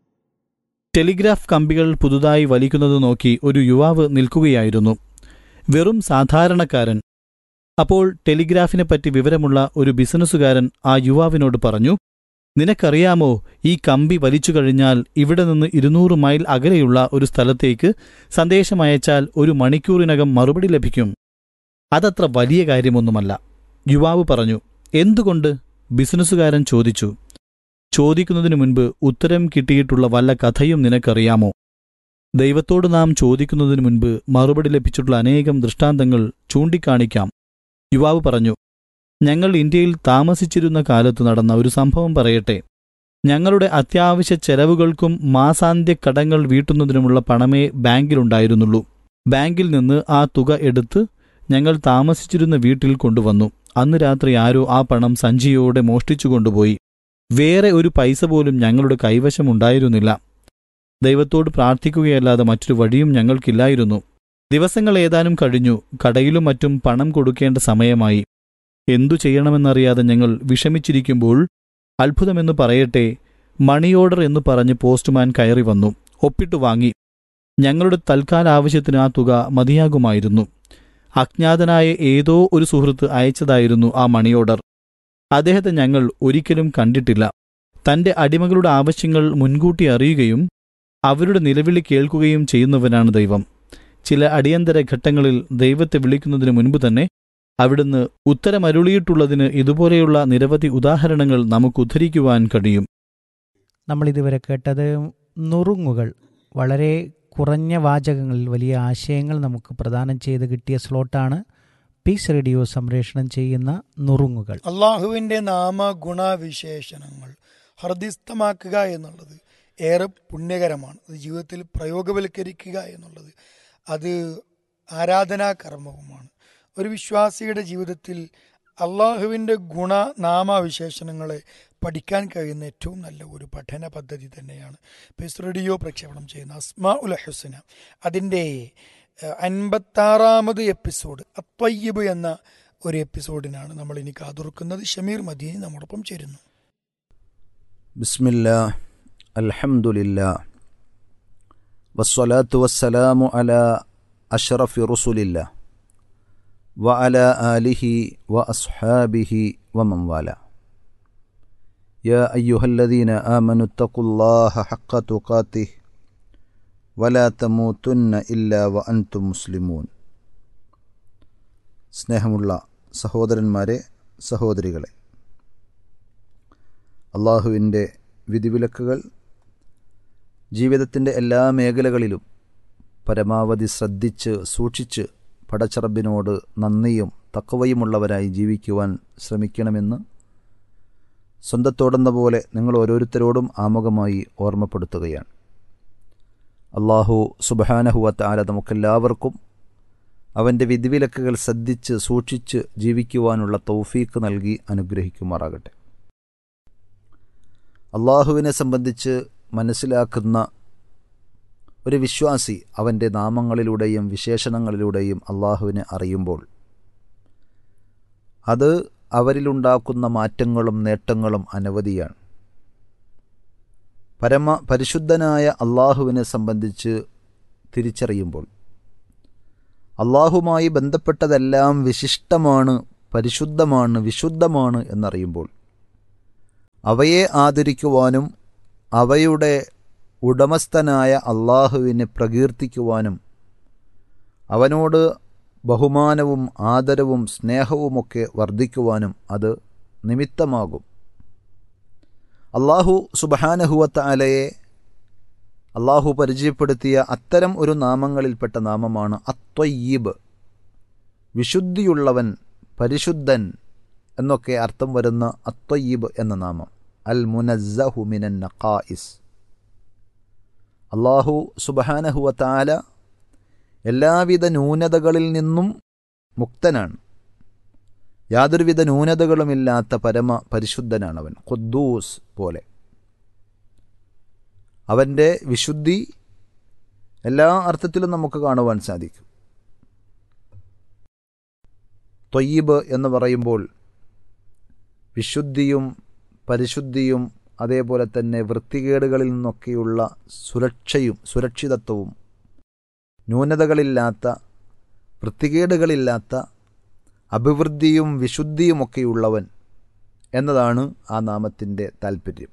ടെലിഗ്രാഫ് കമ്പികൾ പുതുതായി വലിക്കുന്നത് നോക്കി ഒരു യുവാവ് നിൽക്കുകയായിരുന്നു വെറും സാധാരണക്കാരൻ അപ്പോൾ ടെലിഗ്രാഫിനെപ്പറ്റി വിവരമുള്ള ഒരു ബിസിനസ്സുകാരൻ ആ യുവാവിനോട് പറഞ്ഞു നിനക്കറിയാമോ ഈ കമ്പി വലിച്ചു കഴിഞ്ഞാൽ ഇവിടെ നിന്ന് ഇരുന്നൂറ് മൈൽ അകലെയുള്ള ഒരു സ്ഥലത്തേക്ക് സന്ദേശമയച്ചാൽ ഒരു മണിക്കൂറിനകം മറുപടി ലഭിക്കും അതത്ര വലിയ കാര്യമൊന്നുമല്ല യുവാവ് പറഞ്ഞു എന്തുകൊണ്ട് ബിസിനസ്സുകാരൻ ചോദിച്ചു ചോദിക്കുന്നതിനു മുൻപ് ഉത്തരം കിട്ടിയിട്ടുള്ള വല്ല കഥയും നിനക്കറിയാമോ ദൈവത്തോട് നാം ചോദിക്കുന്നതിനു മുൻപ് മറുപടി ലഭിച്ചിട്ടുള്ള അനേകം ദൃഷ്ടാന്തങ്ങൾ ചൂണ്ടിക്കാണിക്കാം യുവാവ് പറഞ്ഞു ഞങ്ങൾ ഇന്ത്യയിൽ താമസിച്ചിരുന്ന കാലത്ത് നടന്ന ഒരു സംഭവം പറയട്ടെ ഞങ്ങളുടെ അത്യാവശ്യ ചെലവുകൾക്കും മാസാന്ത്യ കടങ്ങൾ വീട്ടുന്നതിനുമുള്ള പണമേ ബാങ്കിലുണ്ടായിരുന്നുള്ളൂ ബാങ്കിൽ നിന്ന് ആ തുക എടുത്ത് ഞങ്ങൾ താമസിച്ചിരുന്ന വീട്ടിൽ കൊണ്ടുവന്നു അന്ന് രാത്രി ആരോ ആ പണം സഞ്ചിയോടെ മോഷ്ടിച്ചു കൊണ്ടുപോയി വേറെ ഒരു പൈസ പോലും ഞങ്ങളുടെ കൈവശമുണ്ടായിരുന്നില്ല ദൈവത്തോട് പ്രാർത്ഥിക്കുകയല്ലാതെ മറ്റൊരു വഴിയും ഞങ്ങൾക്കില്ലായിരുന്നു ദിവസങ്ങൾ ഏതാനും കഴിഞ്ഞു കടയിലും മറ്റും പണം കൊടുക്കേണ്ട സമയമായി എന്തു ചെയ്യണമെന്നറിയാതെ ഞങ്ങൾ വിഷമിച്ചിരിക്കുമ്പോൾ അത്ഭുതമെന്ന് പറയട്ടെ മണി ഓർഡർ എന്ന് പറഞ്ഞ് പോസ്റ്റ്മാൻ കയറി വന്നു ഒപ്പിട്ടു വാങ്ങി ഞങ്ങളുടെ തൽക്കാല ആവശ്യത്തിന് ആ തുക മതിയാകുമായിരുന്നു അജ്ഞാതനായ ഏതോ ഒരു സുഹൃത്ത് അയച്ചതായിരുന്നു ആ മണി ഓർഡർ അദ്ദേഹത്തെ ഞങ്ങൾ ഒരിക്കലും കണ്ടിട്ടില്ല തന്റെ അടിമകളുടെ ആവശ്യങ്ങൾ മുൻകൂട്ടി അറിയുകയും അവരുടെ നിലവിളി കേൾക്കുകയും ചെയ്യുന്നവനാണ് ദൈവം ചില അടിയന്തര ഘട്ടങ്ങളിൽ ദൈവത്തെ വിളിക്കുന്നതിന് മുൻപ് തന്നെ അവിടുന്ന് ഉത്തരമരുളിയിട്ടുള്ളതിന് ഇതുപോലെയുള്ള നിരവധി ഉദാഹരണങ്ങൾ നമുക്ക് ഉദ്ധരിക്കുവാൻ കഴിയും നമ്മൾ ഇതുവരെ കേട്ടത് നുറുങ്ങുകൾ വളരെ കുറഞ്ഞ വാചകങ്ങളിൽ വലിയ ആശയങ്ങൾ നമുക്ക് പ്രദാനം ചെയ്ത് കിട്ടിയ സ്ലോട്ടാണ് പീസ് റേഡിയോ സംപ്രേഷണം ചെയ്യുന്ന നുറുങ്ങുകൾ അള്ളാഹുവിൻ്റെ നാമ ഗുണവിശേഷണങ്ങൾ ഹൃദിസ്ഥമാക്കുക എന്നുള്ളത് ഏറെ പുണ്യകരമാണ് അത് ജീവിതത്തിൽ പ്രയോഗവൽക്കരിക്കുക എന്നുള്ളത് അത് ആരാധനാ കർമ്മവുമാണ് ഒരു വിശ്വാസിയുടെ ജീവിതത്തിൽ അള്ളാഹുവിൻ്റെ ഗുണ നാമവിശേഷണങ്ങളെ പഠിക്കാൻ കഴിയുന്ന ഏറ്റവും നല്ല ഒരു പഠന പദ്ധതി തന്നെയാണ് പീസ് റേഡിയോ പ്രക്ഷേപണം ചെയ്യുന്ന അസ്മാ ഉൽ ഹുസന അതിൻ്റെ അൻപത്താറാമത് എപ്പിസോഡ് അത്വയ്യബ് എന്ന ഒരു എപ്പിസോഡിനാണ് നമ്മൾ ഇനി കാതുറക്കുന്നത് ഷമീർ മദീനി നമ്മോടൊപ്പം ചേരുന്നു بسم الله الحمد لله والصلاة والسلام على أشرف رسل الله وعلى آله وأصحابه ومن والاه يا أيها الذين آمنوا اتقوا الله حق تقاته ولا تموتن إلا وأنتم مسلمون സ്നേഹമുള്ള സഹോദരന്മാരെ സഹോദരികളെ അള്ളാഹുവിൻ്റെ വിധിവിലക്കുകൾ ജീവിതത്തിൻ്റെ എല്ലാ മേഖലകളിലും പരമാവധി ശ്രദ്ധിച്ച് സൂക്ഷിച്ച് പടച്ചറബിനോട് നന്ദിയും തക്കവയുമുള്ളവരായി ജീവിക്കുവാൻ ശ്രമിക്കണമെന്ന് സ്വന്തത്തോടെന്ന പോലെ നിങ്ങൾ ഓരോരുത്തരോടും ആമുഖമായി ഓർമ്മപ്പെടുത്തുകയാണ് അള്ളാഹു സുബഹാനഹുവത്ത് ആല നമുക്കെല്ലാവർക്കും അവൻ്റെ വിധിവിലക്കുകൾ ശ്രദ്ധിച്ച് സൂക്ഷിച്ച് ജീവിക്കുവാനുള്ള തൗഫീക്ക് നൽകി അനുഗ്രഹിക്കുമാറാകട്ടെ അള്ളാഹുവിനെ സംബന്ധിച്ച് മനസ്സിലാക്കുന്ന ഒരു വിശ്വാസി അവൻ്റെ നാമങ്ങളിലൂടെയും വിശേഷണങ്ങളിലൂടെയും അള്ളാഹുവിനെ അറിയുമ്പോൾ അത് അവരിലുണ്ടാക്കുന്ന മാറ്റങ്ങളും നേട്ടങ്ങളും അനവധിയാണ് പരമ പരിശുദ്ധനായ അള്ളാഹുവിനെ സംബന്ധിച്ച് തിരിച്ചറിയുമ്പോൾ അള്ളാഹുമായി ബന്ധപ്പെട്ടതെല്ലാം വിശിഷ്ടമാണ് പരിശുദ്ധമാണ് വിശുദ്ധമാണ് എന്നറിയുമ്പോൾ അവയെ ആദരിക്കുവാനും അവയുടെ ഉടമസ്ഥനായ അള്ളാഹുവിനെ പ്രകീർത്തിക്കുവാനും അവനോട് ബഹുമാനവും ആദരവും സ്നേഹവുമൊക്കെ വർദ്ധിക്കുവാനും അത് നിമിത്തമാകും അള്ളാഹു സുബഹാനഹുവത്ത അലയെ അള്ളാഹു പരിചയപ്പെടുത്തിയ അത്തരം ഒരു നാമങ്ങളിൽപ്പെട്ട നാമമാണ് അത്വയ്യീബ് വിശുദ്ധിയുള്ളവൻ പരിശുദ്ധൻ എന്നൊക്കെ അർത്ഥം വരുന്ന അത്വയ്യീബ് എന്ന നാമം അൽ മുനസ്സഹു മിനൻ നഖായിസ് അള്ളാഹു സുബഹാനഹുവത്താല എല്ലാവിധ ന്യൂനതകളിൽ നിന്നും മുക്തനാണ് യാതൊരുവിധ ന്യൂനതകളുമില്ലാത്ത പരമ പരിശുദ്ധനാണവൻ ഖുദ്ദൂസ് പോലെ അവൻ്റെ വിശുദ്ധി എല്ലാ അർത്ഥത്തിലും നമുക്ക് കാണുവാൻ സാധിക്കും തൊയ്യബ് എന്ന് പറയുമ്പോൾ വിശുദ്ധിയും പരിശുദ്ധിയും അതേപോലെ തന്നെ വൃത്തികേടുകളിൽ നിന്നൊക്കെയുള്ള സുരക്ഷയും സുരക്ഷിതത്വവും ന്യൂനതകളില്ലാത്ത വൃത്തികേടുകളില്ലാത്ത അഭിവൃദ്ധിയും വിശുദ്ധിയുമൊക്കെയുള്ളവൻ എന്നതാണ് ആ നാമത്തിൻ്റെ താൽപ്പര്യം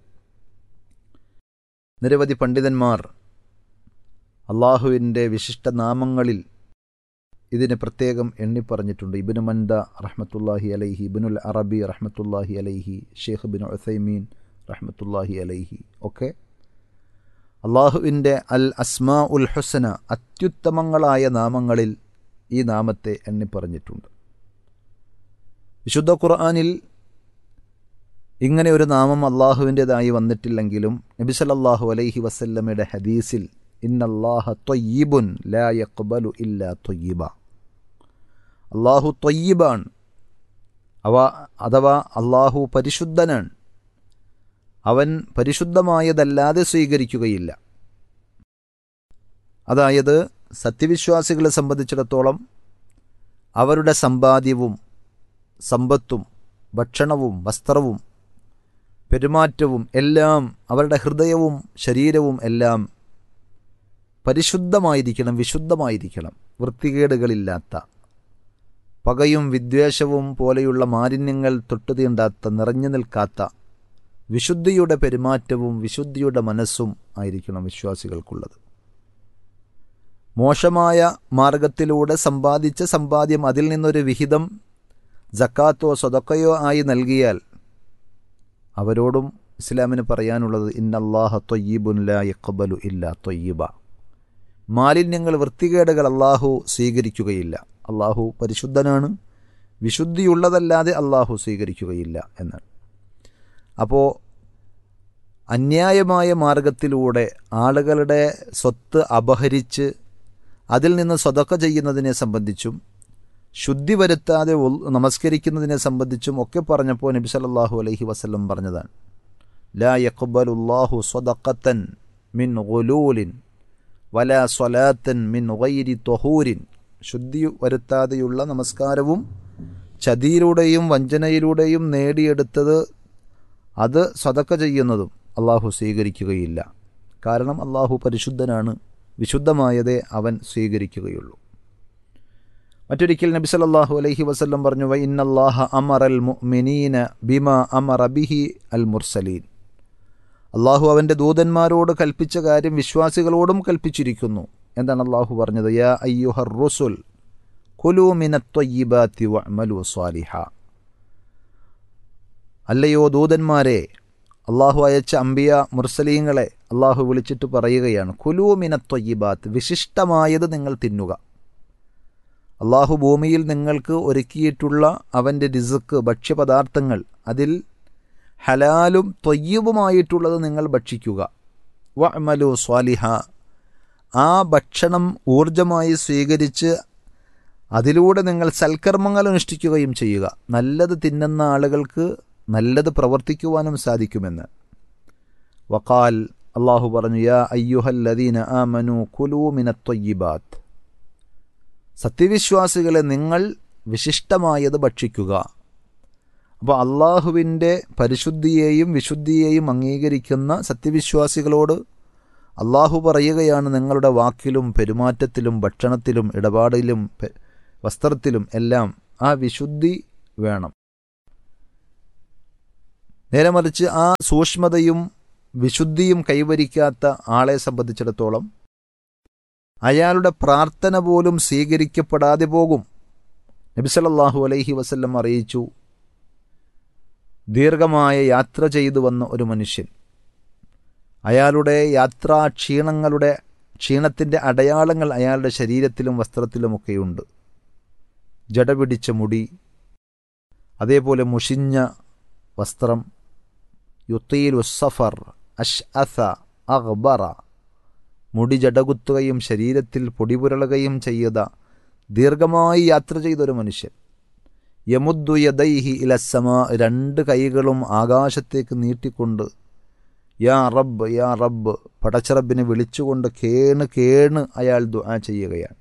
നിരവധി പണ്ഡിതന്മാർ അള്ളാഹുവിൻ്റെ വിശിഷ്ട നാമങ്ങളിൽ ഇതിന് പ്രത്യേകം എണ്ണിപ്പറഞ്ഞിട്ടുണ്ട് ഇബിനു മന്ദ റഹ്മത്തുല്ലാഹി അലൈഹി ഇബിനുൽ അറബി റഹ്മത്തുല്ലാഹി അലൈഹി ഷെയ്ഖ് ബിൻ ഉസൈമീൻ റഹ്മത്തുല്ലാഹി അലൈഹി ഒക്കെ അള്ളാഹുവിൻ്റെ അൽ അസ്മാ ഉൽ ഹുസന അത്യുത്തമങ്ങളായ നാമങ്ങളിൽ ഈ നാമത്തെ എണ്ണിപ്പറഞ്ഞിട്ടുണ്ട് വിശുദ്ധ ഖുർആാനിൽ ഇങ്ങനെ ഒരു നാമം അള്ളാഹുവിൻ്റെതായി വന്നിട്ടില്ലെങ്കിലും നബി സല്ലല്ലാഹു അലൈഹി വസല്ലമയുടെ ഹദീസിൽ ഇന്നല്ലാഹ തൊയ്യിബുൻ ലാ യഖ്ബലു ഇല്ലാ തൊയ്യിബ അള്ളാഹു തൊയ്യിബാണ് അവ അഥവാ അള്ളാഹു പരിശുദ്ധനാണ് അവൻ പരിശുദ്ധമായതല്ലാതെ സ്വീകരിക്കുകയില്ല അതായത് സത്യവിശ്വാസികളെ സംബന്ധിച്ചിടത്തോളം അവരുടെ സമ്പാദ്യവും സമ്പത്തും ഭക്ഷണവും വസ്ത്രവും പെരുമാറ്റവും എല്ലാം അവരുടെ ഹൃദയവും ശരീരവും എല്ലാം പരിശുദ്ധമായിരിക്കണം വിശുദ്ധമായിരിക്കണം വൃത്തികേടുകളില്ലാത്ത പകയും വിദ്വേഷവും പോലെയുള്ള മാലിന്യങ്ങൾ തൊട്ടുതീണ്ടാത്ത നിറഞ്ഞു നിൽക്കാത്ത വിശുദ്ധിയുടെ പെരുമാറ്റവും വിശുദ്ധിയുടെ മനസ്സും ആയിരിക്കണം വിശ്വാസികൾക്കുള്ളത് മോശമായ മാർഗത്തിലൂടെ സമ്പാദിച്ച സമ്പാദ്യം അതിൽ നിന്നൊരു വിഹിതം ജക്കാത്തോ സ്വതക്കയോ ആയി നൽകിയാൽ അവരോടും ഇസ്ലാമിന് പറയാനുള്ളത് ഇന്നല്ലാഹ തൊയ്യീബുൻ ലാ യഖ്ബലു ഇല്ല തൊയ്യബ മാലിന്യങ്ങൾ വൃത്തികേടുകൾ അള്ളാഹു സ്വീകരിക്കുകയില്ല അള്ളാഹു പരിശുദ്ധനാണ് വിശുദ്ധിയുള്ളതല്ലാതെ അള്ളാഹു സ്വീകരിക്കുകയില്ല എന്നാണ് അപ്പോൾ അന്യായമായ മാർഗത്തിലൂടെ ആളുകളുടെ സ്വത്ത് അപഹരിച്ച് അതിൽ നിന്ന് സ്വതക്ക ചെയ്യുന്നതിനെ സംബന്ധിച്ചും ശുദ്ധി വരുത്താതെ നമസ്കരിക്കുന്നതിനെ സംബന്ധിച്ചും ഒക്കെ പറഞ്ഞപ്പോൾ നബി സല്ലല്ലാഹു അലൈഹി വസല്ലം പറഞ്ഞതാണ് ലാ യഖ്ബലുല്ലാഹു സ്വതക്കത്തൻ മിൻ ഗുലൂലിൻ വല സ്വലാത്തൻ മിൻ ഗൈരി തൊഹൂരിൻ ശുദ്ധി വരുത്താതെയുള്ള നമസ്കാരവും ചതിയിലൂടെയും വഞ്ചനയിലൂടെയും നേടിയെടുത്തത് അത് സ്വതക്ക ചെയ്യുന്നതും അള്ളാഹു സ്വീകരിക്കുകയില്ല കാരണം അള്ളാഹു പരിശുദ്ധനാണ് വിശുദ്ധമായതേ അവൻ സ്വീകരിക്കുകയുള്ളൂ മറ്റൊരിക്കൽ നബി സല്ലല്ലാഹു അലൈഹി വസല്ലം പറഞ്ഞു വ ഇന്നല്ലാഹ അമറൽ മുഅ്മിനീന ബിമ അമറ ബിഹി അൽ മുർസലീൻ അള്ളാഹു അവൻ്റെ ദൂതന്മാരോട് കൽപ്പിച്ച കാര്യം വിശ്വാസികളോടും കൽപ്പിച്ചിരിക്കുന്നു എന്താണ് അള്ളാഹു പറഞ്ഞത് യാ അയ്യുഹർ റുസുൽ കുലു മിനത്വയ്യിബാത്തി വഅമലു സ്വാലിഹ അല്ലയോ ദൂതന്മാരെ അള്ളാഹു അയച്ച അംബിയ മുർസലീങ്ങളെ അള്ളാഹു വിളിച്ചിട്ട് പറയുകയാണ് കുലു മിനത്വയ്യിബാത്ത് വിശിഷ്ടമായത് നിങ്ങൾ തിന്നുക അള്ളാഹു ഭൂമിയിൽ നിങ്ങൾക്ക് ഒരുക്കിയിട്ടുള്ള അവൻ്റെ രിസുക്ക് ഭക്ഷ്യപദാർത്ഥങ്ങൾ അതിൽ ഹലാലും തൊയ്യവുമായിട്ടുള്ളത് നിങ്ങൾ ഭക്ഷിക്കുക വഅമലു സ്വാലിഹ ആ ഭക്ഷണം ഊർജമായി സ്വീകരിച്ച് അതിലൂടെ നിങ്ങൾ സൽക്കർമ്മങ്ങൾ അനുഷ്ഠിക്കുകയും ചെയ്യുക നല്ലത് തിന്നുന്ന ആളുകൾക്ക് നല്ലത് പ്രവർത്തിക്കുവാനും സാധിക്കുമെന്ന് വക്കാൽ അള്ളാഹു പറഞ്ഞു യാ അയ്യുഹല്ലദീന ആമനു കുലൂ മിനത്തൊയ്യിബാത്ത് സത്യവിശ്വാസികളെ നിങ്ങൾ വിശിഷ്ടമായത് ഭക്ഷിക്കുക അപ്പോൾ അള്ളാഹുവിൻ്റെ പരിശുദ്ധിയെയും വിശുദ്ധിയെയും അംഗീകരിക്കുന്ന സത്യവിശ്വാസികളോട് അള്ളാഹു പറയുകയാണ് നിങ്ങളുടെ വാക്കിലും പെരുമാറ്റത്തിലും ഭക്ഷണത്തിലും ഇടപാടിലും വസ്ത്രത്തിലും എല്ലാം ആ വിശുദ്ധി വേണം നേരെ മറിച്ച് ആ സൂക്ഷ്മതയും വിശുദ്ധിയും കൈവരിക്കാത്ത ആളെ സംബന്ധിച്ചിടത്തോളം അയാളുടെ പ്രാർത്ഥന പോലും സ്വീകരിക്കപ്പെടാതെ പോകും നബിസലല്ലാഹു അലൈഹി വസല്ലം അറിയിച്ചു ദീർഘമായ യാത്ര ചെയ്തു വന്ന ഒരു മനുഷ്യൻ അയാളുടെ യാത്രാ ക്ഷീണങ്ങളുടെ ക്ഷീണത്തിൻ്റെ അടയാളങ്ങൾ അയാളുടെ ശരീരത്തിലും വസ്ത്രത്തിലുമൊക്കെയുണ്ട് ജട പിടിച്ച മുടി അതേപോലെ മുഷിഞ്ഞ വസ്ത്രം യുത്തീൽ ഉസ്സഫർ അഷ് അസ അഹ്ബറ മുടി ജടകുത്തുകയും ശരീരത്തിൽ പൊടിപുരളുകയും ചെയ്ത ദീർഘമായി യാത്ര ചെയ്തൊരു മനുഷ്യൻ യമുദ്ദു യദൈഹി ഇലസമ രണ്ട് കൈകളും ആകാശത്തേക്ക് നീട്ടിക്കൊണ്ട് യാ റബ്ബ് യാ റബ്ബ് പടച്ചറബിനെ വിളിച്ചുകൊണ്ട് കേണ് കേണ് അയാൾ ദുആ ചെയ്യുകയാണ്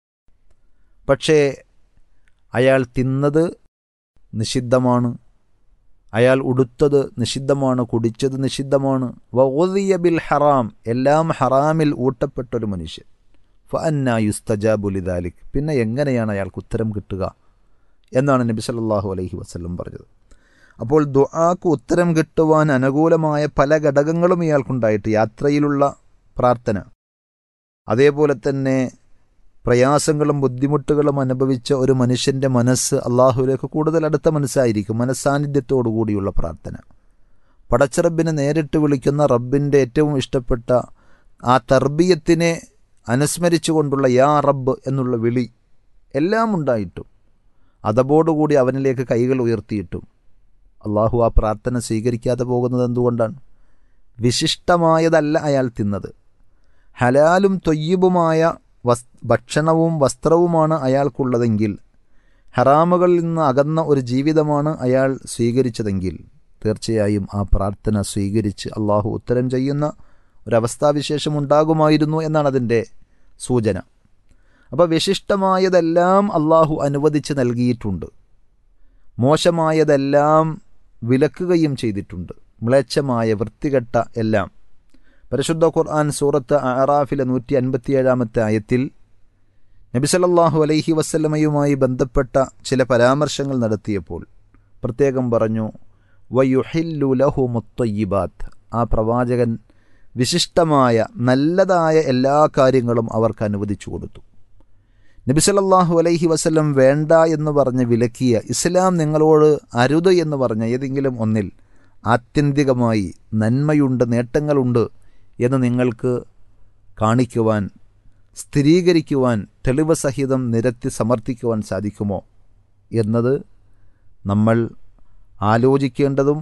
പക്ഷേ അയാൾ തിന്നത് നിഷിദ്ധമാണ് അയാൾ ഉടുത്തത് നിഷിദ്ധമാണ് കുടിച്ചത് നിഷിദ്ധമാണ് വൗദിയ ബിൽ ഹറാം എല്ലാം ഹറാമിൽ ഊട്ടപ്പെട്ടൊരു മനുഷ്യൻ ഫഅന്ന യുസ്തജാബുലിദാലിക് പിന്നെ എങ്ങനെയാണ് അയാൾക്ക് ഉത്തരം കിട്ടുക എന്നാണ് നബി സല്ലല്ലാഹു അലൈഹി വസല്ലം പറഞ്ഞത് അപ്പോൾ ദുആക്ക് ഉത്തരം കിട്ടുവാൻ അനുകൂലമായ പല ഘടകങ്ങളും ഇയാൾക്കുണ്ടായിട്ട് യാത്രയിലുള്ള പ്രാർത്ഥന അതേപോലെ തന്നെ പ്രയാസങ്ങളും ബുദ്ധിമുട്ടുകളും അനുഭവിച്ച ഒരു മനുഷ്യൻ്റെ മനസ്സ് അള്ളാഹുവിലേക്ക് കൂടുതൽ അടുത്ത മനസ്സായിരിക്കും മനസ്സാന്നിധ്യത്തോടു കൂടിയുള്ള പ്രാർത്ഥന പടച്ചറബിനെ നേരിട്ട് വിളിക്കുന്ന റബ്ബിൻ്റെ ഏറ്റവും ഇഷ്ടപ്പെട്ട ആ തർബീയത്തിനെ അനുസ്മരിച്ചുകൊണ്ടുള്ള യാ റബ്ബ് എന്നുള്ള വിളി എല്ലാം ഉണ്ടായിട്ടും അതബോടുകൂടി അവനിലേക്ക് കൈകൾ ഉയർത്തിയിട്ടും അള്ളാഹു ആ പ്രാർത്ഥന സ്വീകരിക്കാതെ പോകുന്നത് എന്തുകൊണ്ടാണ് വിശിഷ്ടമായതല്ല അയാൾ തിന്നത് ഹലാലും തൊയ്യബുമായ വസ് ഭക്ഷണവും വസ്ത്രവുമാണ് അയാൾക്കുള്ളതെങ്കിൽ ഹറാമുകളിൽ നിന്ന് അകന്ന ഒരു ജീവിതമാണ് അയാൾ സ്വീകരിച്ചതെങ്കിൽ തീർച്ചയായും ആ പ്രാർത്ഥന സ്വീകരിച്ച് അള്ളാഹു ഉത്തരം ചെയ്യുന്ന ഒരവസ്ഥാവിശേഷം ഉണ്ടാകുമായിരുന്നു എന്നാണ് അതിൻ്റെ സൂചന അപ്പോൾ വിശിഷ്ടമായതെല്ലാം അള്ളാഹു അനുവദിച്ച് നൽകിയിട്ടുണ്ട് മോശമായതെല്ലാം വിലക്കുകയും ചെയ്തിട്ടുണ്ട് മ്ലേച്ഛമായ വൃത്തികെട്ട എല്ലാം പരിശുദ്ധ ഖുർആൻ സൂറത്ത് അറാഫിലെ നൂറ്റി അൻപത്തിയേഴാമത്തെ ആയത്തിൽ നബിസലല്ലാഹു അലൈഹി വസ്ലമയുമായി ബന്ധപ്പെട്ട ചില പരാമർശങ്ങൾ നടത്തിയപ്പോൾ പ്രത്യേകം പറഞ്ഞു വയുഹില്ലു ലഹു മുത്തയ്യിബാത്ത് ആ പ്രവാചകൻ വിശിഷ്ടമായ നല്ലതായ എല്ലാ കാര്യങ്ങളും അവർക്ക് അനുവദിച്ചു കൊടുത്തു നബിസലല്ലാഹു അലൈഹി വസ്ലം വേണ്ട എന്ന് പറഞ്ഞ് വിലക്കിയ ഇസ്ലാം നിങ്ങളോട് അരുത് എന്ന് പറഞ്ഞ ഏതെങ്കിലും ഒന്നിൽ ആത്യന്തികമായി നന്മയുണ്ട് നേട്ടങ്ങളുണ്ട് എന്ന് നിങ്ങൾക്ക് കാണിക്കുവാൻ സ്ഥിരീകരിക്കുവാൻ തെളിവ് സഹിതം നിരത്തി സമർത്ഥിക്കുവാൻ സാധിക്കുമോ എന്നത് നമ്മൾ ആലോചിക്കേണ്ടതും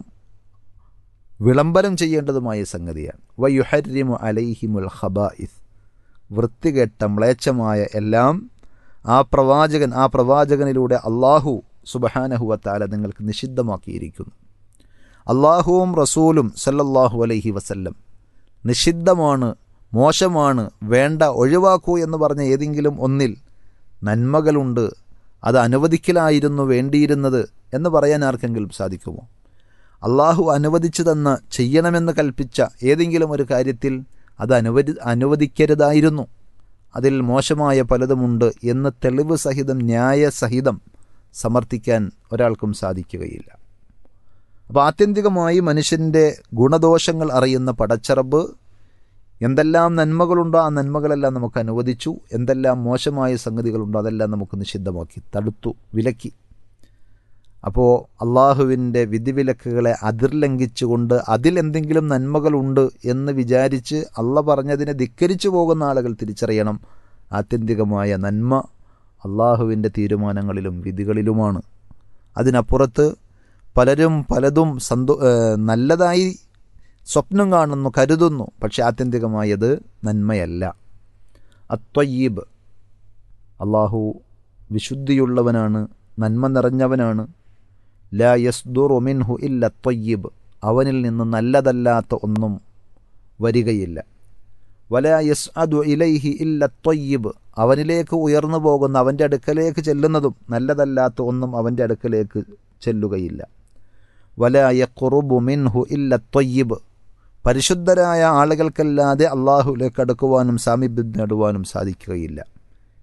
വിളംബരം ചെയ്യേണ്ടതുമായ സംഗതിയാണ് വയുഹരിമു അലൈഹിമുൽ ഖബായിസ് വൃത്തികെട്ട മ്ലേച്ഛമായ എല്ലാം ആ പ്രവാചകൻ ആ പ്രവാചകനിലൂടെ അള്ളാഹു സുബഹാനഹുവത്താല നിങ്ങൾക്ക് നിഷിദ്ധമാക്കിയിരിക്കുന്നു അള്ളാഹുവും റസൂലും സല്ലല്ലാഹു അലൈഹി വസല്ലം നിഷിദ്ധമാണ് മോശമാണ് വേണ്ട ഒഴിവാക്കൂ എന്ന് പറഞ്ഞ ഏതെങ്കിലും ഒന്നിൽ നന്മകളുണ്ട് അത് അനുവദിക്കലായിരുന്നു വേണ്ടിയിരുന്നത് എന്ന് പറയാൻ ആർക്കെങ്കിലും സാധിക്കുമോ അള്ളാഹു അനുവദിച്ചു തന്ന ചെയ്യണമെന്ന് കൽപ്പിച്ച ഏതെങ്കിലും ഒരു കാര്യത്തിൽ അത് അനുവദി അനുവദിക്കരുതായിരുന്നു അതിൽ മോശമായ പലതുമുണ്ട് എന്ന് തെളിവ് സഹിതം ന്യായ സഹിതം സമർത്ഥിക്കാൻ ഒരാൾക്കും സാധിക്കുകയില്ല അപ്പോൾ ആത്യന്തികമായി മനുഷ്യൻ്റെ ഗുണദോഷങ്ങൾ അറിയുന്ന പടച്ചറബ് എന്തെല്ലാം നന്മകളുണ്ടോ ആ നന്മകളെല്ലാം നമുക്ക് അനുവദിച്ചു എന്തെല്ലാം മോശമായ സംഗതികളുണ്ടോ അതെല്ലാം നമുക്ക് നിഷിദ്ധമാക്കി തടുത്തു വിലക്കി അപ്പോൾ അള്ളാഹുവിൻ്റെ വിധിവിലക്കുകളെ അതിർലംഘിച്ചുകൊണ്ട് അതിലെന്തെങ്കിലും നന്മകളുണ്ട് എന്ന് വിചാരിച്ച് അള്ള പറഞ്ഞതിനെ ധിക്കരിച്ചു പോകുന്ന ആളുകൾ തിരിച്ചറിയണം ആത്യന്തികമായ നന്മ അള്ളാഹുവിൻ്റെ തീരുമാനങ്ങളിലും വിധികളിലുമാണ് അതിനപ്പുറത്ത് പലരും പലതും സന്തോ നല്ലതായി സ്വപ്നം കാണുന്നു കരുതുന്നു പക്ഷെ ആത്യന്തികമായി അത് നന്മയല്ല അത്വയീബ് അള്ളാഹു വിശുദ്ധിയുള്ളവനാണ് നന്മ നിറഞ്ഞവനാണ് ലാ യസ്ദുറു മിൻഹു ഇല്ല ത്വയ്യിബ് അവനിൽ നിന്ന് നല്ലതല്ലാത്ത ഒന്നും വരികയില്ല വലാ യസ് അദു ഇലൈഹി ഇല്ല ത്വയ്യിബ് അവനിലേക്ക് ഉയർന്നു പോകുന്ന അവൻ്റെ അടുക്കലേക്ക് ചെല്ലുന്നതും നല്ലതല്ലാത്ത ഒന്നും അവൻ്റെ അടുക്കലേക്ക് ചെല്ലുകയില്ല വലാ യഖുറുബു മിൻഹു ഇല്ല ത്വയ്യിബ് പരിശുദ്ധരായ ആളുകൾക്കല്ലാതെ അള്ളാഹുലേക്ക് അടുക്കുവാനും സാമീപ്യം നേടുവാനും സാധിക്കുകയില്ല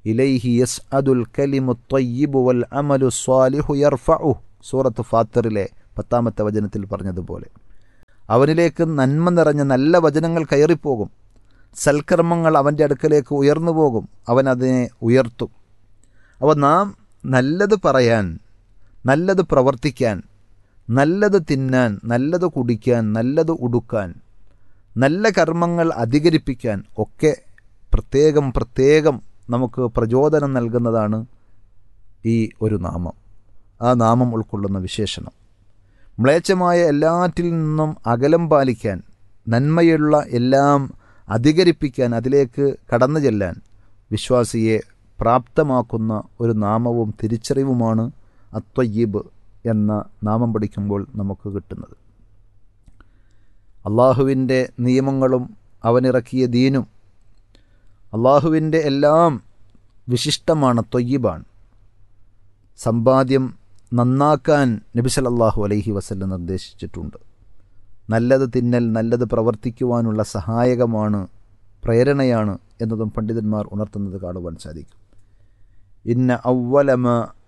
ഇലൈഹി യസ് അദുൽ കലിമു ത്വയ്യിബു വൽ അമലു സ്വാലിഹു യർഫഉ സൂറത്ത് ഫാത്തറിലെ പത്താമത്തെ വചനത്തിൽ പറഞ്ഞതുപോലെ അവനിലേക്ക് നന്മ നിറഞ്ഞ നല്ല വചനങ്ങൾ കയറിപ്പോകും സൽക്കർമ്മങ്ങൾ അവൻ്റെ അടുക്കലേക്ക് ഉയർന്നു പോകും അവൻ അതിനെ ഉയർത്തും അപ്പോൾ നാം നല്ലത് പറയാൻ നല്ലത് പ്രവർത്തിക്കാൻ നല്ലത് തിന്നാൻ നല്ലത് കുടിക്കാൻ നല്ലത് ഉടുക്കാൻ നല്ല കർമ്മങ്ങൾ അധികരിപ്പിക്കാൻ ഒക്കെ പ്രത്യേകം പ്രത്യേകം നമുക്ക് പ്രചോദനം നൽകുന്നതാണ് ഈ ഒരു നാമം ആ നാമം ഉൾക്കൊള്ളുന്ന വിശേഷണം മ്ലേച്ഛമായ എല്ലാറ്റിൽ നിന്നും അകലം പാലിക്കാൻ നന്മയുള്ള എല്ലാം അധികരിപ്പിക്കാൻ അതിലേക്ക് കടന്നു ചെല്ലാൻ വിശ്വാസിയെ പ്രാപ്തമാക്കുന്ന ഒരു നാമവും തിരിച്ചറിവുമാണ് അത്വയ്യീബ് എന്ന നാമം പഠിക്കുമ്പോൾ നമുക്ക് കിട്ടുന്നത് അള്ളാഹുവിൻ്റെ നിയമങ്ങളും അവനിറക്കിയ ദീനും അള്ളാഹുവിൻ്റെ എല്ലാം വിശിഷ്ടമാണ് തൊയ്യബാണ് സമ്പാദ്യം നന്നാക്കാൻ നബി സല്ലല്ലാഹു അലൈഹി വസല്ലം നിർദ്ദേശിച്ചിട്ടുണ്ട് നല്ലത് തിന്നൽ നല്ലത് പ്രവർത്തിക്കുവാനുള്ള സഹായകമാണ് പ്രേരണയാണ് എന്നതും പണ്ഡിതന്മാർ ഉണർത്തുന്നത് കാണുവാൻ സാധിക്കും ഇന്ന ഔവലമ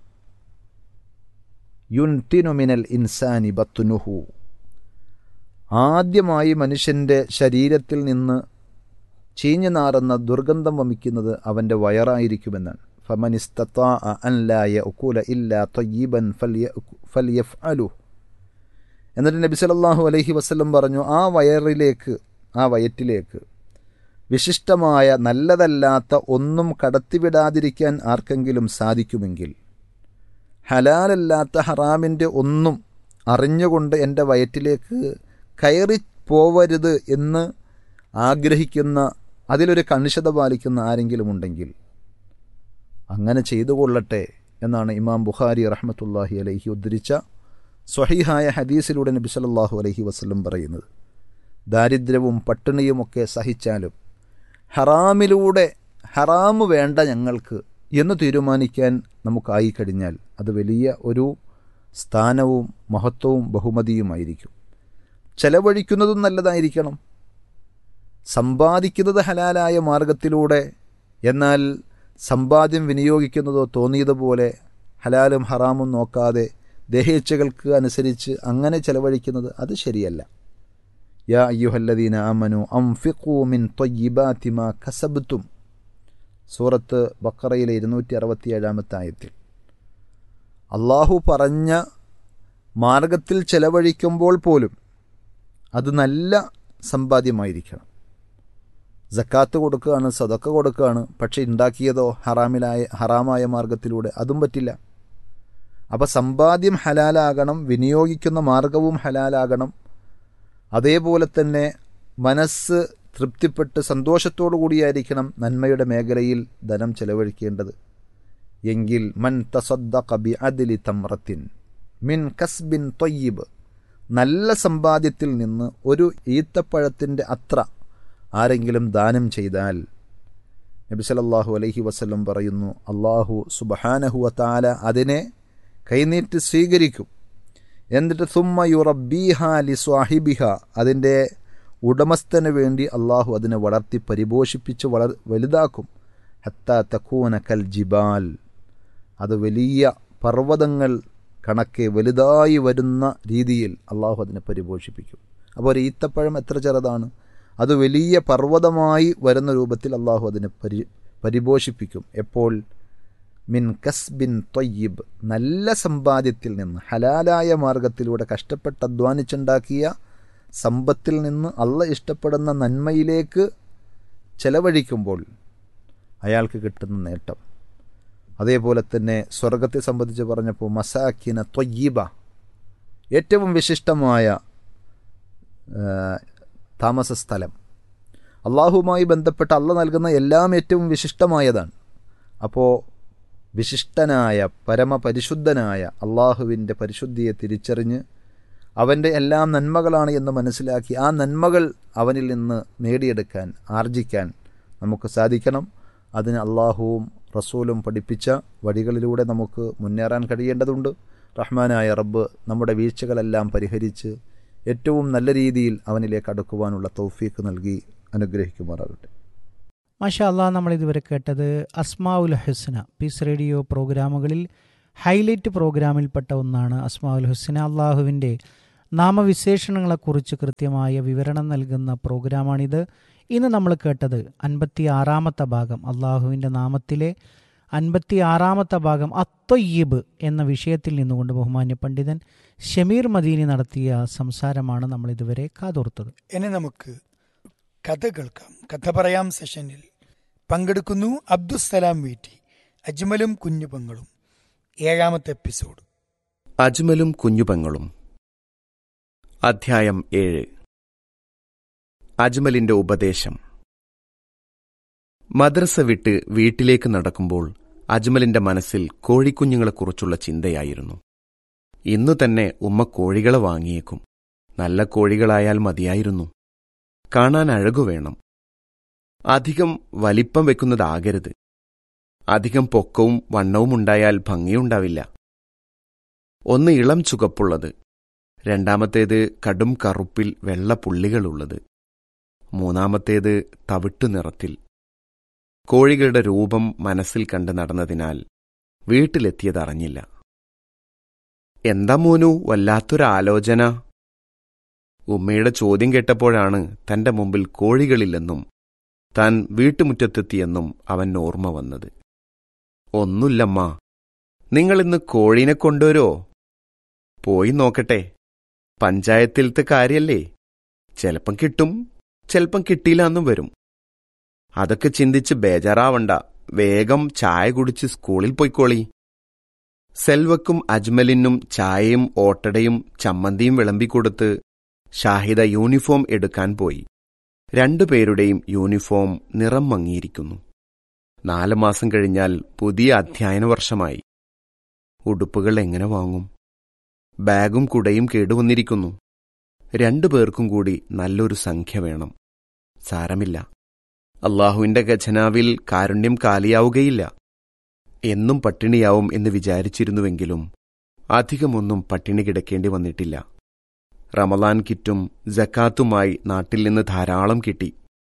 യുൻതിനു മിനൽ ഇൻസാനി ബത്തുനുഹു ആദ്യമായി മനുഷ്യൻ്റെ ശരീരത്തിൽ നിന്ന് ചീഞ്ഞു നാറുന്ന ദുർഗന്ധം വമിക്കുന്നത് അവൻ്റെ വയറായിരിക്കുമെന്നാണ് ഫമനിസ്തത്താ അൻ ലാ യഅ്കുല ഇല്ലാ ത്വയ്യിബൻ ഫൽയഫ്അലു എന്നിട്ട് നബി സല്ലല്ലാഹു അലൈഹി വസല്ലം പറഞ്ഞു ആ വയറിലേക്ക് ആ വയറ്റിലേക്ക് വിശിഷ്ടമായ നല്ലതല്ലാത്ത ഒന്നും കടത്തിവിടാതിരിക്കാൻ ആർക്കെങ്കിലും സാധിക്കുമെങ്കിൽ ഹലാലല്ലാത്ത ഹറാമിൻ്റെ ഒന്നും അറിഞ്ഞുകൊണ്ട് എൻ്റെ വയറ്റിലേക്ക് കയറി പോവരുത് എന്ന് ആഗ്രഹിക്കുന്ന അതിലൊരു കണിശത പാലിക്കുന്ന ആരെങ്കിലും ഉണ്ടെങ്കിൽ അങ്ങനെ ചെയ്തു കൊള്ളട്ടെ എന്നാണ് ഇമാം ബുഖാരി റഹ്മത്തുല്ലാഹി അലൈഹി ഉദ്ധരിച്ച സ്വഹീഹായ ഹദീസിലൂടെ നബി സല്ലല്ലാഹു അലൈഹി വസല്ലം പറയുന്നത് ദാരിദ്ര്യവും പട്ടിണിയുമൊക്കെ സഹിച്ചാലും ഹറാമിലൂടെ ഹറാമ് വേണ്ട ഞങ്ങൾക്ക് എന്ന് തീരുമാനിക്കാൻ നമുക്കായി കഴിഞ്ഞാൽ അത് വലിയ ഒരു സ്ഥാനവും മഹത്വവും ബഹുമതിയുമായിരിക്കും ചെലവഴിക്കുന്നതും നല്ലതായിരിക്കണം സമ്പാദിക്കുന്നത് ഹലാലായ മാർഗത്തിലൂടെ എന്നാൽ സമ്പാദ്യം വിനിയോഗിക്കുന്നതോ തോന്നിയതുപോലെ ഹലാലും ഹറാമും നോക്കാതെ ദേഹേച്ഛകൾക്ക് അനുസരിച്ച് അങ്ങനെ ചെലവഴിക്കുന്നത് അത് ശരിയല്ല യാ അയ്യുഹല്ലദീന അമനു അംഫിഖൂ മിൻ ത്വയ്യിബാതി മാ കസബ്തും സൂറത്ത് ബക്കറയിലെ ഇരുന്നൂറ്റി അറുപത്തിയേഴാമത്തെ ആയത്തിൽ അള്ളാഹു പറഞ്ഞ മാർഗത്തിൽ ചെലവഴിക്കുമ്പോൾ പോലും അത് നല്ല സമ്പാദ്യമായിരിക്കണം ജക്കാത്ത് കൊടുക്കുകയാണ് സദക്ക കൊടുക്കുകയാണ് പക്ഷെ ഉണ്ടാക്കിയതോ ഹറാമിലായ ഹറാമായ മാർഗത്തിലൂടെ അതും പറ്റില്ല അപ്പോൾ സമ്പാദ്യം ഹലാലാകണം വിനിയോഗിക്കുന്ന മാർഗവും ഹലാലാകണം അതേപോലെ തന്നെ മനസ്സ് തൃപ്തിപ്പെട്ട് സന്തോഷത്തോടു കൂടിയായിരിക്കണം നന്മയുടെ മേഖലയിൽ ധനം ചെലവഴിക്കേണ്ടത് എങ്കിൽ മൻ തസദ്ദഖ ബി അദ്ലി തമ്രത്തിൻ മിൻ കസ്ബിൻ തൊയ്യിബ് നല്ല സമ്പാദ്യത്തിൽ നിന്ന് ഒരു ഈത്തപ്പഴത്തിൻ്റെ അത്ര ആരെങ്കിലും ദാനം ചെയ്താൽ നബി സല്ലല്ലാഹു അലൈഹി വസല്ലം പറയുന്നു അള്ളാഹു സുബഹാനഹുവ താല അതിനെ കൈനീട്ടി സ്വീകരിക്കും എന്നിട്ട് സുമ്മ യുറബീഹ ലി സ്വാഹിബിഹ അതിൻ്റെ ഉടമസ്ഥന് വേണ്ടി അള്ളാഹു അതിനെ വളർത്തി പരിപോഷിപ്പിച്ച് വളർ വലുതാക്കും ഹത്ത തക്കൂന കൽ ജിബാൽ അത് വലിയ പർവ്വതങ്ങൾ കണക്കെ വലുതായി വരുന്ന രീതിയിൽ അള്ളാഹു അതിനെ പരിപോഷിപ്പിക്കും അപ്പോൾ ഒരു ഈത്തപ്പഴം എത്ര ചെറുതാണ് അത് വലിയ പർവ്വതമായി വരുന്ന രൂപത്തിൽ അള്ളാഹു അതിനെ പരി പരിപോഷിപ്പിക്കും എപ്പോൾ മിൻ കസ്ബിൻ തൊയ്യിബ് നല്ല സമ്പാദ്യത്തിൽ നിന്ന് ഹലാലായ മാർഗത്തിലൂടെ കഷ്ടപ്പെട്ട് അധ്വാനിച്ചുണ്ടാക്കിയ സമ്പത്തിൽ നിന്ന് അള്ള ഇഷ്ടപ്പെടുന്ന നന്മയിലേക്ക് ചെലവഴിക്കുമ്പോൾ അയാൾക്ക് കിട്ടുന്ന നേട്ടം അതേപോലെ തന്നെ സ്വർഗത്തെ സംബന്ധിച്ച് പറഞ്ഞപ്പോൾ മസാക്കിന ത്വയ്യീബ ഏറ്റവും വിശിഷ്ടമായ താമസ സ്ഥലം അള്ളാഹുവുമായി ബന്ധപ്പെട്ട് അള്ള നൽകുന്ന എല്ലാം ഏറ്റവും വിശിഷ്ടമായതാണ് അപ്പോൾ വിശിഷ്ടനായ പരമപരിശുദ്ധനായ അള്ളാഹുവിൻ്റെ പരിശുദ്ധിയെ തിരിച്ചറിഞ്ഞ് അവൻ്റെ എല്ലാം നന്മകളാണ് എന്ന് മനസ്സിലാക്കി ആ നന്മകൾ അവനിൽ നിന്ന് നേടിയെടുക്കാൻ ആർജിക്കാൻ നമുക്ക് സാധിക്കണം അതിന് അള്ളാഹുവും റസൂലും പഠിപ്പിച്ച വഴികളിലൂടെ നമുക്ക് മുന്നേറാൻ കഴിയേണ്ടതുണ്ട് റഹ്മാനായ റബ്ബ് നമ്മുടെ വീഴ്ചകളെല്ലാം പരിഹരിച്ച് ഏറ്റവും നല്ല രീതിയിൽ അവനിലേക്ക് അടുക്കുവാനുള്ള തൗഫീക്ക് നൽകി അനുഗ്രഹിക്കുമാറാകട്ടെ മാഷാ അള്ളാഹ് നമ്മൾ ഇതുവരെ കേട്ടത് അസ്മാ ഉൽ ഹുസ്ന പീസ് റേഡിയോ പ്രോഗ്രാമുകളിൽ ഹൈലൈറ്റ് പ്രോഗ്രാമിൽപ്പെട്ട ഒന്നാണ് അസ്മാ ഉൽ ഹുസ്ന അള്ളാഹുവിൻ്റെ നാമവിശേഷണങ്ങളെക്കുറിച്ച് കൃത്യമായ വിവരണം നൽകുന്ന പ്രോഗ്രാമാണിത് ഇന്ന് നമ്മൾ കേട്ടത് അൻപത്തി ആറാമത്തെ ഭാഗം അള്ളാഹുവിൻ്റെ നാമത്തിലെ അൻപത്തി ആറാമത്തെ ഭാഗം അത്തൊയ്യബ് എന്ന വിഷയത്തിൽ നിന്നുകൊണ്ട് ബഹുമാന്യ പണ്ഡിതൻ ഷമീർ മദീനി നടത്തിയ സംസാരമാണ് നമ്മൾ ഇതുവരെ കാതോർത്തത് ഇനി നമുക്ക് കഥ കേൾക്കാം കഥ പറയാം സെഷനിൽ പങ്കെടുക്കുന്നു അബ്ദുസലാം വീറ്റി അജ്മലും കുഞ്ഞുപങ്ങളും ഏഴാമത്തെ എപ്പിസോഡ് അജ്മലും കുഞ്ഞുപെങ്ങളും അധ്യായം ഏഴ് അജ്മലിന്റെ ഉപദേശം മദ്രസ വിട്ട് വീട്ടിലേക്ക് നടക്കുമ്പോൾ അജ്മലിന്റെ മനസ്സിൽ കോഴിക്കുഞ്ഞുങ്ങളെക്കുറിച്ചുള്ള ചിന്തയായിരുന്നു ഇന്നു തന്നെ ഉമ്മ കോഴികളെ വാങ്ങിയേക്കും നല്ല കോഴികളായാൽ മതിയായിരുന്നു കാണാൻ അഴകു വേണം അധികം വലിപ്പം വെക്കുന്നതാകരുത് അധികം പൊക്കവും വണ്ണവും ഉണ്ടായാൽ ഭംഗിയുണ്ടാവില്ല ഒന്ന് ഇളം ചുവപ്പുള്ളത് രണ്ടാമത്തേത് കടും കറുപ്പിൽ വെള്ള പുള്ളികളുള്ളത് മൂന്നാമത്തേത് തവിട്ടു നിറത്തിൽ കോഴികളുടെ രൂപം മനസ്സിൽ കണ്ട് നടന്നതിനാൽ വീട്ടിലെത്തിയതറിഞ്ഞില്ല എന്താ മോനു വല്ലാത്തൊരാലോചന ഉമ്മയുടെ ചോദ്യം കേട്ടപ്പോഴാണ് തന്റെ മുമ്പിൽ കോഴികളില്ലെന്നും താൻ വീട്ടുമുറ്റത്തെത്തിയെന്നും അവൻ ഓർമ്മ വന്നത് ഒന്നുല്ലമ്മ നിങ്ങളിന്ന് കോഴീനെ കൊണ്ടുവരോ പോയി നോക്കട്ടെ പഞ്ചായത്തിലത്തെ കാര്യല്ലേ ചിലപ്പം കിട്ടും ചിലപ്പം കിട്ടിയില്ലാന്നും വരും അതൊക്കെ ചിന്തിച്ച് ബേജാറാവണ്ട വേഗം ചായ കുടിച്ച് സ്കൂളിൽ പോയിക്കോളി സെൽവക്കും അജ്മലിനും ചായയും ഓട്ടടയും ചമ്മന്തിയും വിളമ്പിക്കൊടുത്ത് ഷാഹിദ യൂണിഫോം എടുക്കാൻ പോയി രണ്ടുപേരുടെയും യൂണിഫോം നിറം മങ്ങിയിരിക്കുന്നു നാല് മാസം കഴിഞ്ഞാൽ പുതിയ അധ്യയന വർഷമായി ഉടുപ്പുകൾ എങ്ങനെ വാങ്ങും ബാഗും കുടയും കേടുവന്നിരിക്കുന്നു രണ്ടു പേർക്കും കൂടി നല്ലൊരു സംഖ്യ വേണം സാരമില്ല അള്ളാഹുവിന്റെ ഖജനാവിൽ കാരുണ്യം കാലിയാവുകയില്ല എന്നും പട്ടിണിയാവും എന്ന് വിചാരിച്ചിരുന്നുവെങ്കിലും അധികമൊന്നും പട്ടിണി കിടക്കേണ്ടി വന്നിട്ടില്ല റമലാൻ കിറ്റും ജക്കാത്തുമായി നാട്ടിൽ നിന്ന് ധാരാളം കിട്ടി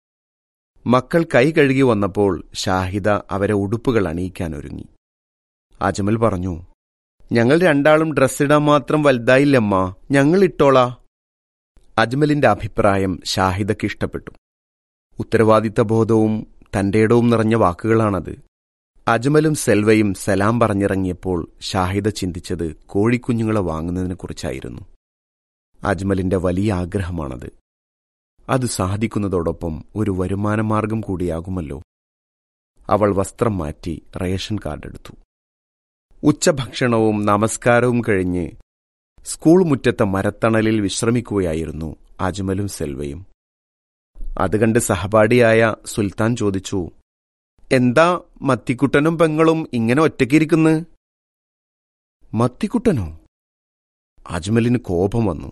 മക്കൾ കൈ കഴുകി വന്നപ്പോൾ ഷാഹിദ അവരെ ഉടുപ്പുകൾ അണിയിക്കാൻ ഒരുങ്ങി അജ്മൽ പറഞ്ഞു ഞങ്ങൾ രണ്ടാളും ഡ്രസ്സിടാൻ മാത്രം വലുതായില്ലമ്മ ഞങ്ങൾ ഇട്ടോളാ അജ്മലിന്റെ അഭിപ്രായം ഷാഹിദയ്ക്ക് ഇഷ്ടപ്പെട്ടു ഉത്തരവാദിത്തബോധവും തന്റേടവും നിറഞ്ഞ വാക്കുകളാണത് അജ്മലും സെൽവയും സലാം പറഞ്ഞിറങ്ങിയപ്പോൾ ഷാഹിദ ചിന്തിച്ചത് കോഴിക്കുഞ്ഞുങ്ങളെ വാങ്ങുന്നതിനെക്കുറിച്ചായിരുന്നു അജ്മലിന്റെ വലിയ ആഗ്രഹമാണത് അത് സാധിക്കുന്നതോടൊപ്പം ഒരു വരുമാനമാർഗം കൂടിയാകുമല്ലോ അവൾ വസ്ത്രം മാറ്റി റേഷൻ കാർഡ് എടുത്തു ഉച്ചഭക്ഷണവും നമസ്കാരവും കഴിഞ്ഞ് സ്കൂൾ മുറ്റത്തെ മരത്തണലിൽ വിശ്രമിക്കുകയായിരുന്നു അജ്മലും സെൽവയും അത് കണ്ട് സഹപാഠിയായ സുൽത്താൻ ചോദിച്ചു എന്താ മത്തിക്കുട്ടനും പെങ്ങളും ഇങ്ങനെ ഒറ്റയ്ക്കിരിക്കുന്ന് മത്തിക്കുട്ടനോ അജ്മലിന് കോപം വന്നു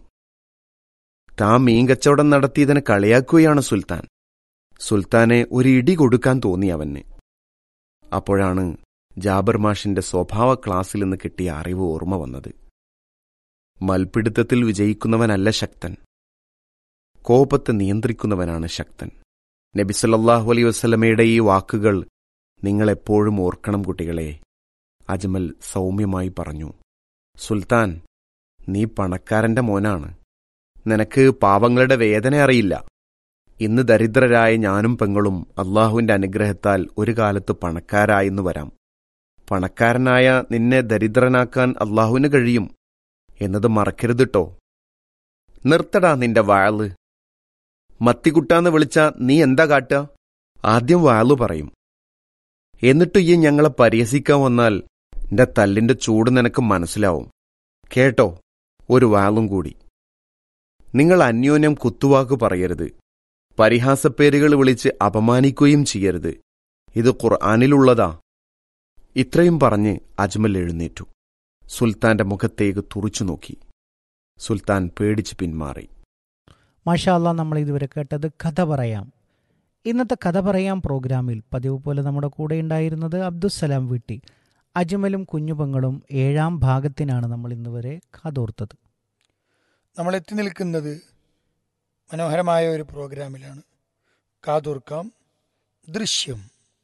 താൻ മീൻ കച്ചവടം നടത്തിയതിനെ കളിയാക്കുകയാണ് സുൽത്താൻ സുൽത്താനെ ഒരു ഇടി കൊടുക്കാൻ തോന്നി അവന് അപ്പോഴാണ് ജാബർ മാഷിന്റെ സ്വഭാവ ക്ലാസ്സിൽ നിന്ന് കിട്ടിയ അറിവ് ഓർമ്മ വന്നത് മൽപിടുത്തത്തിൽ വിജയിക്കുന്നവനല്ല ശക്തൻ കോപത്തെ നിയന്ത്രിക്കുന്നവനാണ് ശക്തൻ നബിസല്ലാഹു അലൈ വസ്ലമയുടെ ഈ വാക്കുകൾ നിങ്ങളെപ്പോഴും ഓർക്കണം കുട്ടികളെ അജ്മൽ സൗമ്യമായി പറഞ്ഞു സുൽത്താൻ നീ പണക്കാരന്റെ മോനാണ് നിനക്ക് പാവങ്ങളുടെ വേദന അറിയില്ല ഇന്ന് ദരിദ്രരായ ഞാനും പെങ്ങളും അള്ളാഹുവിന്റെ അനുഗ്രഹത്താൽ ഒരു കാലത്ത് പണക്കാരായെന്നു വരാം പണക്കാരനായ നിന്നെ ദരിദ്രനാക്കാൻ അള്ളാഹുവിന് കഴിയും എന്നത് മറക്കരുതിട്ടോ നിർത്തടാ നിന്റെ വാള് മത്തിക്കുട്ടാന്ന് വിളിച്ച നീ എന്താ കാട്ടുക ആദ്യം വാളു പറയും എന്നിട്ട് ഈ ഞങ്ങളെ പരിഹസിക്കാൻ വന്നാൽ എന്റെ തല്ലിന്റെ ചൂട് നിനക്ക് മനസ്സിലാവും കേട്ടോ ഒരു വാളും കൂടി നിങ്ങൾ അന്യോന്യം കുത്തുവാക്ക് പറയരുത് പരിഹാസപ്പേരുകൾ വിളിച്ച് അപമാനിക്കുകയും ചെയ്യരുത് ഇത് ഖുർആാനിലുള്ളതാ ഇത്രയും പറഞ്ഞ് അജ്മൽ എഴുന്നേറ്റു സുൽത്താന്റെ മുഖത്തേക്ക് തുറച്ചു നോക്കി സുൽത്താൻ പേടിച്ച് പിന്മാറി മാഷാ അള്ളാഹ് നമ്മൾ ഇതുവരെ കേട്ടത് കഥ പറയാം ഇന്നത്തെ കഥ പറയാം പ്രോഗ്രാമിൽ പതിവ് പോലെ നമ്മുടെ കൂടെ ഉണ്ടായിരുന്നത് അബ്ദുസലാം വീട്ടി അജ്മലും കുഞ്ഞുപങ്ങളും ഏഴാം ഭാഗത്തിനാണ് നമ്മൾ ഇന്നുവരെ കാതോർത്തത് നമ്മൾ എത്തി നിൽക്കുന്നത് മനോഹരമായ ഒരു പ്രോഗ്രാമിലാണ് കാതോർക്കാം ദൃശ്യം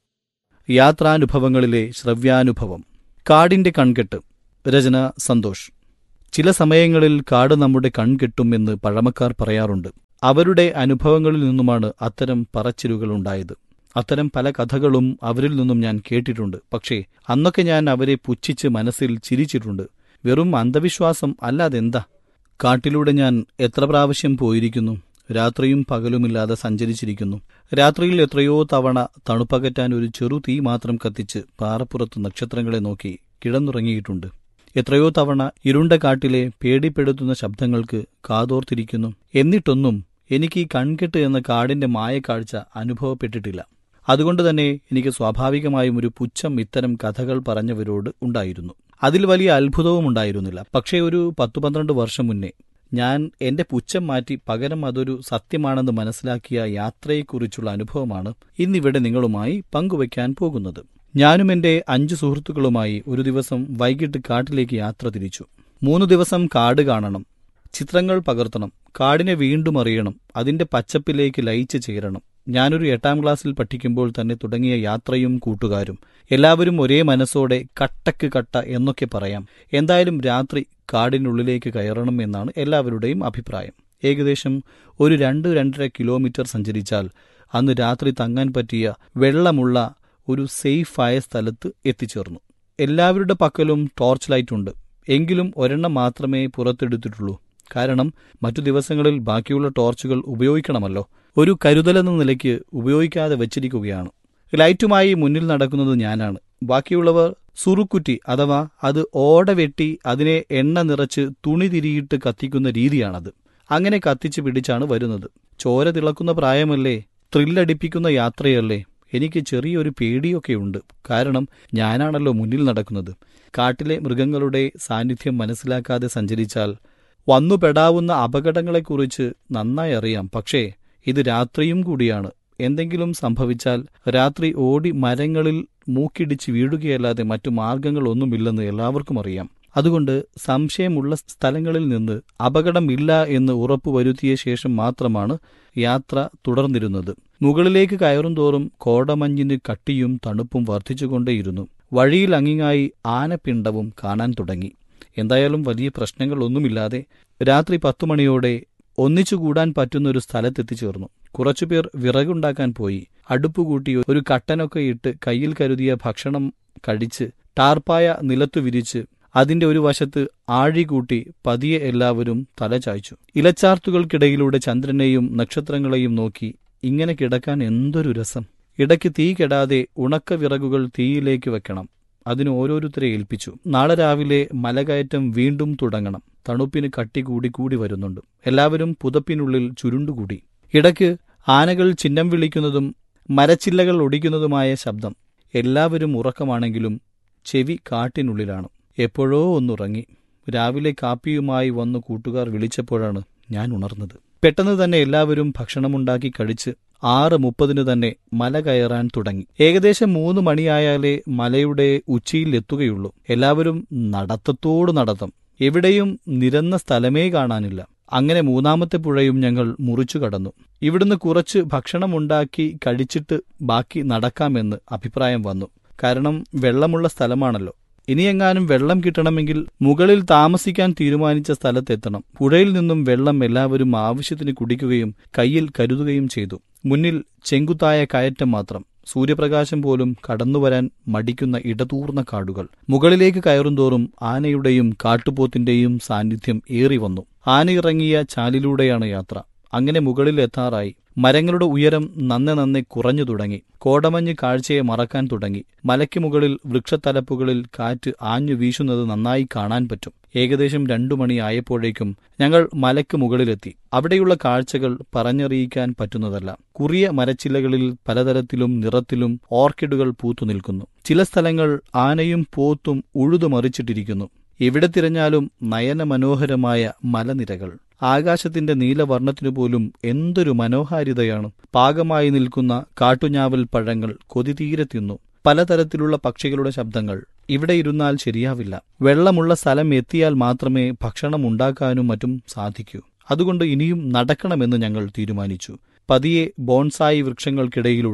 യാത്രാനുഭവങ്ങളിലെ ശ്രവ്യാനുഭവം കാടിന്റെ കൺകെട്ട് രചന സന്തോഷ് ചില സമയങ്ങളിൽ കാട് നമ്മുടെ കൺകെട്ടും എന്ന് പഴമക്കാർ പറയാറുണ്ട് അവരുടെ അനുഭവങ്ങളിൽ നിന്നുമാണ് അത്തരം പറച്ചിലുകൾ ഉണ്ടായത് അത്തരം പല കഥകളും അവരിൽ നിന്നും ഞാൻ കേട്ടിട്ടുണ്ട് പക്ഷേ അന്നൊക്കെ ഞാൻ അവരെ പുച്ഛിച്ച് മനസ്സിൽ ചിരിച്ചിട്ടുണ്ട് വെറും അന്ധവിശ്വാസം അല്ലാതെന്താ കാട്ടിലൂടെ ഞാൻ എത്ര പ്രാവശ്യം പോയിരിക്കുന്നു രാത്രിയും പകലുമില്ലാതെ സഞ്ചരിച്ചിരിക്കുന്നു രാത്രിയിൽ എത്രയോ തവണ തണുപ്പകറ്റാൻ ഒരു ചെറു തീ മാത്രം കത്തിച്ച് പാറപ്പുറത്ത് നക്ഷത്രങ്ങളെ നോക്കി കിടന്നുറങ്ങിയിട്ടുണ്ട് എത്രയോ തവണ ഇരുണ്ട കാട്ടിലെ പേടിപ്പെടുത്തുന്ന ശബ്ദങ്ങൾക്ക് കാതോർത്തിരിക്കുന്നു എന്നിട്ടൊന്നും എനിക്ക് ഈ കൺകെട്ട് എന്ന കാടിന്റെ മായക്കാഴ്ച അനുഭവപ്പെട്ടിട്ടില്ല അതുകൊണ്ട് തന്നെ എനിക്ക് സ്വാഭാവികമായും ഒരു പുച്ഛം ഇത്തരം കഥകൾ പറഞ്ഞവരോട് ഉണ്ടായിരുന്നു അതിൽ വലിയ അത്ഭുതവും ഉണ്ടായിരുന്നില്ല പക്ഷേ ഒരു പത്തു പന്ത്രണ്ട് വർഷം മുന്നേ ഞാൻ എന്റെ പുച്ഛം മാറ്റി പകരം അതൊരു സത്യമാണെന്ന് മനസ്സിലാക്കിയ യാത്രയെക്കുറിച്ചുള്ള അനുഭവമാണ് ഇന്നിവിടെ നിങ്ങളുമായി പങ്കുവയ്ക്കാൻ പോകുന്നത് ഞാനും എന്റെ അഞ്ചു സുഹൃത്തുക്കളുമായി ഒരു ദിവസം വൈകിട്ട് കാട്ടിലേക്ക് യാത്ര തിരിച്ചു മൂന്ന് ദിവസം കാട് കാണണം ചിത്രങ്ങൾ പകർത്തണം കാടിനെ വീണ്ടും അറിയണം അതിന്റെ പച്ചപ്പിലേക്ക് ലയിച്ചു ചേരണം ഞാനൊരു എട്ടാം ക്ലാസ്സിൽ പഠിക്കുമ്പോൾ തന്നെ തുടങ്ങിയ യാത്രയും കൂട്ടുകാരും എല്ലാവരും ഒരേ മനസ്സോടെ കട്ടക്ക് കട്ട എന്നൊക്കെ പറയാം എന്തായാലും രാത്രി കാടിനുള്ളിലേക്ക് കയറണം എന്നാണ് എല്ലാവരുടെയും അഭിപ്രായം ഏകദേശം ഒരു രണ്ട് രണ്ടര കിലോമീറ്റർ സഞ്ചരിച്ചാൽ അന്ന് രാത്രി തങ്ങാൻ പറ്റിയ വെള്ളമുള്ള ഒരു സേഫായ സ്ഥലത്ത് എത്തിച്ചേർന്നു എല്ലാവരുടെ പക്കലും ടോർച്ച് ലൈറ്റ് ഉണ്ട് എങ്കിലും ഒരെണ്ണം മാത്രമേ പുറത്തെടുത്തിട്ടുള്ളൂ കാരണം മറ്റു ദിവസങ്ങളിൽ ബാക്കിയുള്ള ടോർച്ചുകൾ ഉപയോഗിക്കണമല്ലോ ഒരു കരുതലെന്ന നിലയ്ക്ക് ഉപയോഗിക്കാതെ വച്ചിരിക്കുകയാണ് ലൈറ്റുമായി മുന്നിൽ നടക്കുന്നത് ഞാനാണ് ബാക്കിയുള്ളവർ സുറുക്കുറ്റി അഥവാ അത് ഓട വെട്ടി അതിനെ എണ്ണ നിറച്ച് തുണി തിരിയിട്ട് കത്തിക്കുന്ന രീതിയാണത് അങ്ങനെ കത്തിച്ചു പിടിച്ചാണ് വരുന്നത് ചോര തിളക്കുന്ന പ്രായമല്ലേ ത്രില്ലടിപ്പിക്കുന്ന യാത്രയല്ലേ എനിക്ക് ചെറിയൊരു പേടിയൊക്കെയുണ്ട് കാരണം ഞാനാണല്ലോ മുന്നിൽ നടക്കുന്നത് കാട്ടിലെ മൃഗങ്ങളുടെ സാന്നിധ്യം മനസ്സിലാക്കാതെ സഞ്ചരിച്ചാൽ വന്നുപെടാവുന്ന അപകടങ്ങളെക്കുറിച്ച് നന്നായി അറിയാം പക്ഷേ ഇത് രാത്രിയും കൂടിയാണ് എന്തെങ്കിലും സംഭവിച്ചാൽ രാത്രി ഓടി മരങ്ങളിൽ മൂക്കിടിച്ച് വീഴുകയല്ലാതെ മറ്റു മാർഗങ്ങളൊന്നുമില്ലെന്ന് എല്ലാവർക്കും അറിയാം അതുകൊണ്ട് സംശയമുള്ള സ്ഥലങ്ങളിൽ നിന്ന് അപകടമില്ല എന്ന് ഉറപ്പുവരുത്തിയ ശേഷം മാത്രമാണ് യാത്ര തുടർന്നിരുന്നത് മുകളിലേക്ക് കയറും തോറും കോടമഞ്ഞിന് കട്ടിയും തണുപ്പും വർദ്ധിച്ചുകൊണ്ടേയിരുന്നു വഴിയിൽ അങ്ങിങ്ങായി ആനപ്പിണ്ടവും കാണാൻ തുടങ്ങി എന്തായാലും വലിയ പ്രശ്നങ്ങളൊന്നുമില്ലാതെ രാത്രി പത്തു മണിയോടെ ഒന്നിച്ചുകൂടാൻ പറ്റുന്ന ഒരു സ്ഥലത്തെത്തിച്ചേർന്നു കുറച്ചുപേർ വിറകുണ്ടാക്കാൻ പോയി അടുപ്പുകൂട്ടി ഒരു കട്ടനൊക്കെ ഇട്ട് കയ്യിൽ കരുതിയ ഭക്ഷണം കഴിച്ച് ടാർപ്പായ നിലത്തു വിരിച്ച് അതിന്റെ ഒരു വശത്ത് ആഴി കൂട്ടി പതിയെ എല്ലാവരും തല ചായ്ച്ചു ഇലച്ചാർത്തുകൾക്കിടയിലൂടെ ചന്ദ്രനെയും നക്ഷത്രങ്ങളെയും നോക്കി ഇങ്ങനെ കിടക്കാൻ എന്തൊരു രസം ഇടയ്ക്ക് തീ കെടാതെ ഉണക്ക വിറകുകൾ തീയിലേക്ക് വെക്കണം അതിന് ഓരോരുത്തരെ ഏൽപ്പിച്ചു നാളെ രാവിലെ മലകയറ്റം വീണ്ടും തുടങ്ങണം തണുപ്പിന് കട്ടി കൂടി കൂടി വരുന്നുണ്ട് എല്ലാവരും പുതപ്പിനുള്ളിൽ ചുരുണ്ടുകൂടി ഇടയ്ക്ക് ആനകൾ ചിഹ്നം വിളിക്കുന്നതും മരച്ചില്ലകൾ ഒടിക്കുന്നതുമായ ശബ്ദം എല്ലാവരും ഉറക്കമാണെങ്കിലും ചെവി കാട്ടിനുള്ളിലാണ് എപ്പോഴോ ഒന്നുറങ്ങി രാവിലെ കാപ്പിയുമായി വന്നു കൂട്ടുകാർ വിളിച്ചപ്പോഴാണ് ഞാൻ ഉണർന്നത് പെട്ടെന്ന് തന്നെ എല്ലാവരും ഭക്ഷണമുണ്ടാക്കി കഴിച്ച് ആറ് മുപ്പതിന് തന്നെ മല കയറാൻ തുടങ്ങി ഏകദേശം മൂന്ന് മണിയായാലേ മലയുടെ ഉച്ചിയിൽ എത്തുകയുള്ളൂ എല്ലാവരും നടത്തത്തോട് നടത്തം എവിടെയും നിരന്ന സ്ഥലമേ കാണാനില്ല അങ്ങനെ മൂന്നാമത്തെ പുഴയും ഞങ്ങൾ മുറിച്ചു കടന്നു ഇവിടുന്ന് കുറച്ച് ഭക്ഷണമുണ്ടാക്കി കഴിച്ചിട്ട് ബാക്കി നടക്കാമെന്ന് അഭിപ്രായം വന്നു കാരണം വെള്ളമുള്ള സ്ഥലമാണല്ലോ ഇനിയെങ്ങാനും വെള്ളം കിട്ടണമെങ്കിൽ മുകളിൽ താമസിക്കാൻ തീരുമാനിച്ച സ്ഥലത്തെത്തണം പുഴയിൽ നിന്നും വെള്ളം എല്ലാവരും ആവശ്യത്തിന് കുടിക്കുകയും കയ്യിൽ കരുതുകയും ചെയ്തു മുന്നിൽ ചെങ്കുത്തായ കയറ്റം മാത്രം സൂര്യപ്രകാശം പോലും കടന്നുവരാൻ മടിക്കുന്ന ഇടതൂർന്ന കാടുകൾ മുകളിലേക്ക് കയറുന്തോറും ആനയുടെയും കാട്ടുപോത്തിന്റെയും സാന്നിധ്യം ഏറി വന്നു ആന ഇറങ്ങിയ ചാലിലൂടെയാണ് യാത്ര അങ്ങനെ മുകളിൽ എത്താറായി മരങ്ങളുടെ ഉയരം നന്നെ നന്നെ കുറഞ്ഞു തുടങ്ങി കോടമഞ്ഞ് കാഴ്ചയെ മറക്കാൻ തുടങ്ങി മലയ്ക്ക് മുകളിൽ വൃക്ഷത്തലപ്പുകളിൽ കാറ്റ് ആഞ്ഞു വീശുന്നത് നന്നായി കാണാൻ പറ്റും ഏകദേശം രണ്ടു മണിയായപ്പോഴേക്കും ഞങ്ങൾ മലയ്ക്ക് മുകളിലെത്തി അവിടെയുള്ള കാഴ്ചകൾ പറഞ്ഞറിയിക്കാൻ പറ്റുന്നതല്ല കുറിയ മരച്ചില്ലകളിൽ പലതരത്തിലും നിറത്തിലും ഓർക്കിഡുകൾ പൂത്തുനിൽക്കുന്നു ചില സ്ഥലങ്ങൾ ആനയും പോത്തും ഉഴുതുമറിച്ചിട്ടിരിക്കുന്നു എവിടെ തിരഞ്ഞാലും നയന മനോഹരമായ മലനിരകൾ ആകാശത്തിന്റെ നീലവർണ്ണത്തിനു പോലും എന്തൊരു മനോഹാരിതയാണ് പാകമായി നിൽക്കുന്ന കാട്ടുഞാവൽ പഴങ്ങൾ കൊതിതീരെ തിന്നു പലതരത്തിലുള്ള പക്ഷികളുടെ ശബ്ദങ്ങൾ ഇവിടെ ഇരുന്നാൽ ശരിയാവില്ല വെള്ളമുള്ള സ്ഥലം എത്തിയാൽ മാത്രമേ ഭക്ഷണം ഉണ്ടാക്കാനും മറ്റും സാധിക്കൂ അതുകൊണ്ട് ഇനിയും നടക്കണമെന്ന് ഞങ്ങൾ തീരുമാനിച്ചു പതിയെ ബോൺസായി വൃക്ഷങ്ങൾക്കിടയിലൂടെ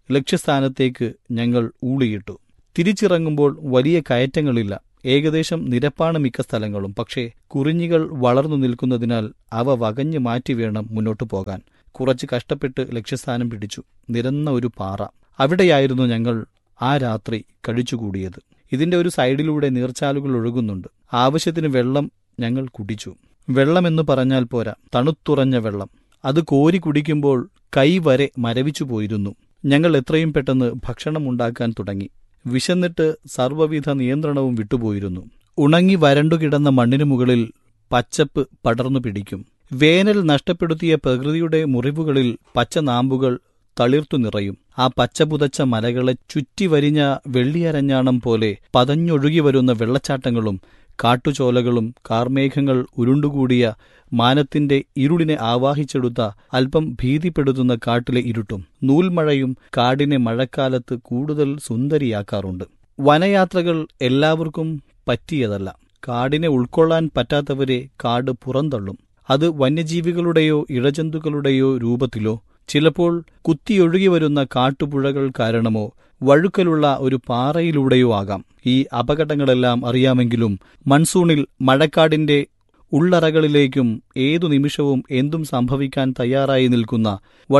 ലക്ഷ്യസ്ഥാനത്തേക്ക് ഞങ്ങൾ ഊളിയിട്ടു തിരിച്ചിറങ്ങുമ്പോൾ വലിയ കയറ്റങ്ങളില്ല ഏകദേശം നിരപ്പാണ് മിക്ക സ്ഥലങ്ങളും പക്ഷേ കുറിഞ്ഞികൾ വളർന്നു നിൽക്കുന്നതിനാൽ അവ വകഞ്ഞു മാറ്റി വേണം മുന്നോട്ടു പോകാൻ കുറച്ച് കഷ്ടപ്പെട്ട് ലക്ഷ്യസ്ഥാനം പിടിച്ചു നിരന്ന ഒരു പാറ അവിടെയായിരുന്നു ഞങ്ങൾ ആ രാത്രി കഴിച്ചുകൂടിയത് ഇതിന്റെ ഒരു സൈഡിലൂടെ നീർച്ചാലുകൾ ഒഴുകുന്നുണ്ട് ആവശ്യത്തിന് വെള്ളം ഞങ്ങൾ കുടിച്ചു വെള്ളമെന്ന് പറഞ്ഞാൽ പോരാ തണുത്തുറഞ്ഞ വെള്ളം അത് കോരി കുടിക്കുമ്പോൾ കൈ വരെ മരവിച്ചു പോയിരുന്നു ഞങ്ങൾ എത്രയും പെട്ടെന്ന് ഭക്ഷണം ഉണ്ടാക്കാൻ തുടങ്ങി വിശന്നിട്ട് സർവ്വവിധ നിയന്ത്രണവും വിട്ടുപോയിരുന്നു ഉണങ്ങി വരണ്ടുകിടന്ന മണ്ണിനു മുകളിൽ പച്ചപ്പ് പടർന്നു പിടിക്കും വേനൽ നഷ്ടപ്പെടുത്തിയ പ്രകൃതിയുടെ മുറിവുകളിൽ പച്ചനാമ്പുകൾ തളിർത്തു നിറയും ആ പച്ചപുതച്ച മലകളെ ചുറ്റിവരിഞ്ഞ വെള്ളിയരഞ്ഞാണം പോലെ പതഞ്ഞൊഴുകി വരുന്ന വെള്ളച്ചാട്ടങ്ങളും കാട്ടുചോലകളും കാർമേഘങ്ങൾ ഉരുണ്ടുകൂടിയ മാനത്തിന്റെ ഇരുളിനെ ആവാഹിച്ചെടുത്ത അല്പം ഭീതിപ്പെടുത്തുന്ന കാട്ടിലെ ഇരുട്ടും നൂൽമഴയും കാടിനെ മഴക്കാലത്ത് കൂടുതൽ സുന്ദരിയാക്കാറുണ്ട് വനയാത്രകൾ എല്ലാവർക്കും പറ്റിയതല്ല കാടിനെ ഉൾക്കൊള്ളാൻ പറ്റാത്തവരെ കാട് പുറന്തള്ളും അത് വന്യജീവികളുടെയോ ഇഴജന്തുക്കളുടെയോ രൂപത്തിലോ ചിലപ്പോൾ കുത്തിയൊഴുകി വരുന്ന കാട്ടുപുഴകൾ കാരണമോ വഴുക്കലുള്ള ഒരു പാറയിലൂടെയോ ആകാം ഈ അപകടങ്ങളെല്ലാം അറിയാമെങ്കിലും മൺസൂണിൽ മഴക്കാടിന്റെ ഉള്ളറകളിലേക്കും ഏതു നിമിഷവും എന്തും സംഭവിക്കാൻ തയ്യാറായി നിൽക്കുന്ന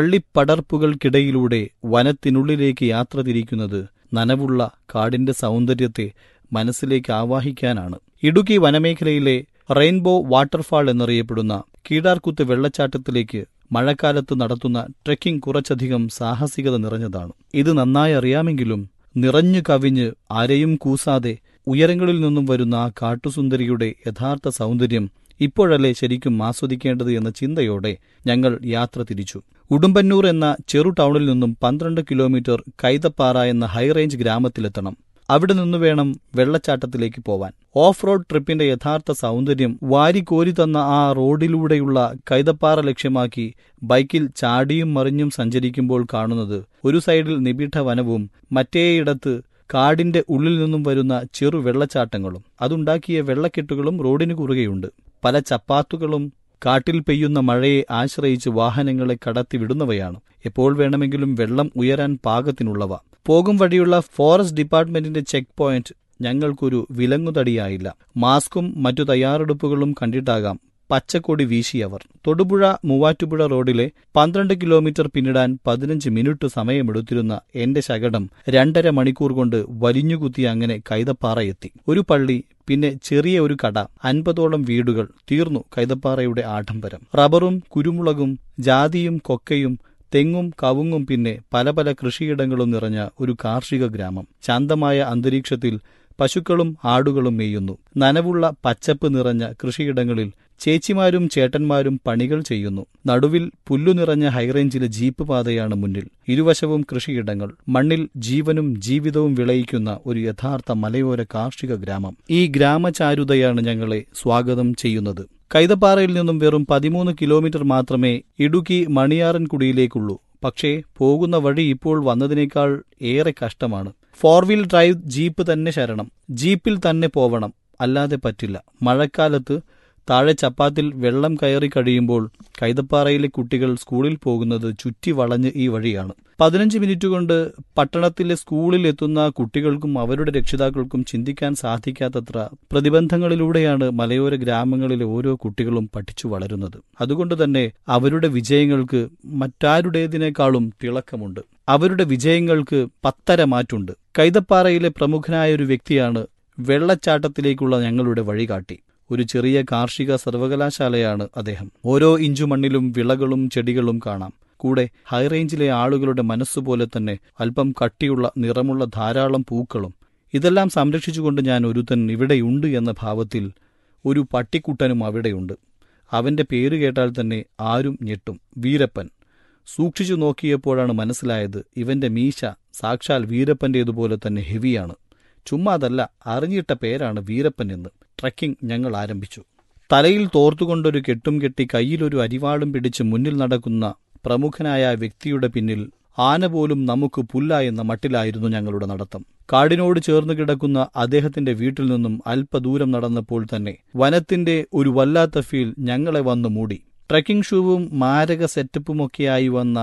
വള്ളിപ്പടർപ്പുകൾക്കിടയിലൂടെ വനത്തിനുള്ളിലേക്ക് യാത്ര തിരിക്കുന്നത് നനവുള്ള കാടിന്റെ സൗന്ദര്യത്തെ മനസ്സിലേക്ക് ആവാഹിക്കാനാണ് ഇടുക്കി വനമേഖലയിലെ റെയിൻബോ വാട്ടർഫാൾ എന്നറിയപ്പെടുന്ന കീടാർകുത്ത് വെള്ളച്ചാട്ടത്തിലേക്ക് മഴക്കാലത്ത് നടത്തുന്ന ട്രെക്കിംഗ് കുറച്ചധികം സാഹസികത നിറഞ്ഞതാണ് ഇത് നന്നായി അറിയാമെങ്കിലും നിറഞ്ഞു കവിഞ്ഞ് ആരെയും കൂസാതെ ഉയരങ്ങളിൽ നിന്നും വരുന്ന ആ കാട്ടുസുന്ദരിയുടെ യഥാർത്ഥ സൗന്ദര്യം ഇപ്പോഴല്ലേ ശരിക്കും ആസ്വദിക്കേണ്ടത് എന്ന ചിന്തയോടെ ഞങ്ങൾ യാത്ര തിരിച്ചു ഉടുമ്പന്നൂർ എന്ന ചെറു ടൗണിൽ നിന്നും പന്ത്രണ്ട് കിലോമീറ്റർ കൈതപ്പാറ എന്ന ഹൈറേഞ്ച് ഗ്രാമത്തിലെത്തണം അവിടെ നിന്ന് വേണം വെള്ളച്ചാട്ടത്തിലേക്ക് പോവാൻ ഓഫ് റോഡ് ട്രിപ്പിന്റെ യഥാർത്ഥ സൗന്ദര്യം വാരിക്കോരി തന്ന ആ റോഡിലൂടെയുള്ള കൈതപ്പാറ ലക്ഷ്യമാക്കി ബൈക്കിൽ ചാടിയും മറിഞ്ഞും സഞ്ചരിക്കുമ്പോൾ കാണുന്നത് ഒരു സൈഡിൽ നിബിഡ വനവും മറ്റേയിടത്ത് കാടിന്റെ ഉള്ളിൽ നിന്നും വരുന്ന ചെറു വെള്ളച്ചാട്ടങ്ങളും അതുണ്ടാക്കിയ വെള്ളക്കെട്ടുകളും റോഡിന് കുറുകെയുണ്ട് പല ചപ്പാത്തുകളും കാട്ടിൽ പെയ്യുന്ന മഴയെ ആശ്രയിച്ച് വാഹനങ്ങളെ കടത്തിവിടുന്നവയാണ് എപ്പോൾ വേണമെങ്കിലും വെള്ളം ഉയരാൻ പാകത്തിനുള്ളവ പോകും വഴിയുള്ള ഫോറസ്റ്റ് ഡിപ്പാർട്ട്മെന്റിന്റെ ചെക്ക് പോയിന്റ് ഞങ്ങൾക്കൊരു വിലങ്ങുതടിയായില്ല മാസ്കും മറ്റു തയ്യാറെടുപ്പുകളും കണ്ടിട്ടാകാം പച്ചക്കൊടി വീശിയവർ തൊടുപുഴ മൂവാറ്റുപുഴ റോഡിലെ പന്ത്രണ്ട് കിലോമീറ്റർ പിന്നിടാൻ പതിനഞ്ച് മിനിറ്റ് സമയമെടുത്തിരുന്ന എന്റെ ശകടം രണ്ടര മണിക്കൂർ കൊണ്ട് വലിഞ്ഞുകുത്തി അങ്ങനെ കൈതപ്പാറ എത്തി ഒരു പള്ളി പിന്നെ ചെറിയ ഒരു കട അൻപതോളം വീടുകൾ തീർന്നു കൈതപ്പാറയുടെ ആഡംബരം റബ്ബറും കുരുമുളകും ജാതിയും കൊക്കയും തെങ്ങും കവുങ്ങും പിന്നെ പല പല കൃഷിയിടങ്ങളും നിറഞ്ഞ ഒരു കാർഷിക ഗ്രാമം ശാന്തമായ അന്തരീക്ഷത്തിൽ പശുക്കളും ആടുകളും മേയുന്നു നനവുള്ള പച്ചപ്പ് നിറഞ്ഞ കൃഷിയിടങ്ങളിൽ ചേച്ചിമാരും ചേട്ടന്മാരും പണികൾ ചെയ്യുന്നു നടുവിൽ പുല്ലു നിറഞ്ഞ ഹൈറേഞ്ചിലെ ജീപ്പ് പാതയാണ് മുന്നിൽ ഇരുവശവും കൃഷിയിടങ്ങൾ മണ്ണിൽ ജീവനും ജീവിതവും വിളയിക്കുന്ന ഒരു യഥാർത്ഥ മലയോര കാർഷിക ഗ്രാമം ഈ ഗ്രാമചാരുതയാണ് ഞങ്ങളെ സ്വാഗതം ചെയ്യുന്നത് കൈതപ്പാറയിൽ നിന്നും വെറും പതിമൂന്ന് കിലോമീറ്റർ മാത്രമേ ഇടുക്കി മണിയാറൻകുടിയിലേക്കുള്ളൂ പക്ഷേ പോകുന്ന വഴി ഇപ്പോൾ വന്നതിനേക്കാൾ ഏറെ കഷ്ടമാണ് ഫോർ വീൽ ഡ്രൈവ് ജീപ്പ് തന്നെ ശരണം ജീപ്പിൽ തന്നെ പോവണം അല്ലാതെ പറ്റില്ല മഴക്കാലത്ത് താഴെ ചപ്പാത്തിൽ വെള്ളം കയറി കഴിയുമ്പോൾ കൈതപ്പാറയിലെ കുട്ടികൾ സ്കൂളിൽ പോകുന്നത് ചുറ്റി വളഞ്ഞ് ഈ വഴിയാണ് പതിനഞ്ച് മിനിറ്റ് കൊണ്ട് പട്ടണത്തിലെ സ്കൂളിൽ എത്തുന്ന കുട്ടികൾക്കും അവരുടെ രക്ഷിതാക്കൾക്കും ചിന്തിക്കാൻ സാധിക്കാത്തത്ര പ്രതിബന്ധങ്ങളിലൂടെയാണ് മലയോര ഗ്രാമങ്ങളിലെ ഓരോ കുട്ടികളും പഠിച്ചു വളരുന്നത് അതുകൊണ്ട് തന്നെ അവരുടെ വിജയങ്ങൾക്ക് മറ്റാരുടേതിനേക്കാളും തിളക്കമുണ്ട് അവരുടെ വിജയങ്ങൾക്ക് പത്തര മാറ്റുണ്ട് കൈതപ്പാറയിലെ പ്രമുഖനായ ഒരു വ്യക്തിയാണ് വെള്ളച്ചാട്ടത്തിലേക്കുള്ള ഞങ്ങളുടെ വഴികാട്ടി ഒരു ചെറിയ കാർഷിക സർവകലാശാലയാണ് അദ്ദേഹം ഓരോ ഇഞ്ചു മണ്ണിലും വിളകളും ചെടികളും കാണാം കൂടെ ഹൈറേഞ്ചിലെ ആളുകളുടെ മനസ്സുപോലെ തന്നെ അല്പം കട്ടിയുള്ള നിറമുള്ള ധാരാളം പൂക്കളും ഇതെല്ലാം സംരക്ഷിച്ചുകൊണ്ട് ഞാൻ ഒരുത്തൻ ഇവിടെയുണ്ട് എന്ന ഭാവത്തിൽ ഒരു പട്ടിക്കുട്ടനും അവിടെയുണ്ട് അവന്റെ പേര് കേട്ടാൽ തന്നെ ആരും ഞെട്ടും വീരപ്പൻ സൂക്ഷിച്ചു നോക്കിയപ്പോഴാണ് മനസ്സിലായത് ഇവന്റെ മീശ സാക്ഷാൽ വീരപ്പന്റേതുപോലെ തന്നെ ഹെവിയാണ് ചുമ്മാതല്ല അറിഞ്ഞിട്ട പേരാണ് വീരപ്പൻ എന്ന് ട്രക്കിംഗ് ഞങ്ങൾ ആരംഭിച്ചു തലയിൽ തോർത്തുകൊണ്ടൊരു കെട്ടും കെട്ടി കയ്യിലൊരു അരിവാളും പിടിച്ച് മുന്നിൽ നടക്കുന്ന പ്രമുഖനായ വ്യക്തിയുടെ പിന്നിൽ ആന പോലും നമുക്ക് പുല്ല എന്ന മട്ടിലായിരുന്നു ഞങ്ങളുടെ നടത്തം കാടിനോട് ചേർന്ന് കിടക്കുന്ന അദ്ദേഹത്തിന്റെ വീട്ടിൽ നിന്നും അല്പദൂരം നടന്നപ്പോൾ തന്നെ വനത്തിന്റെ ഒരു വല്ലാത്ത ഫീൽ ഞങ്ങളെ വന്നു മൂടി ട്രക്കിംഗ് ഷൂവും മാരക സെറ്റപ്പുമൊക്കെയായി വന്ന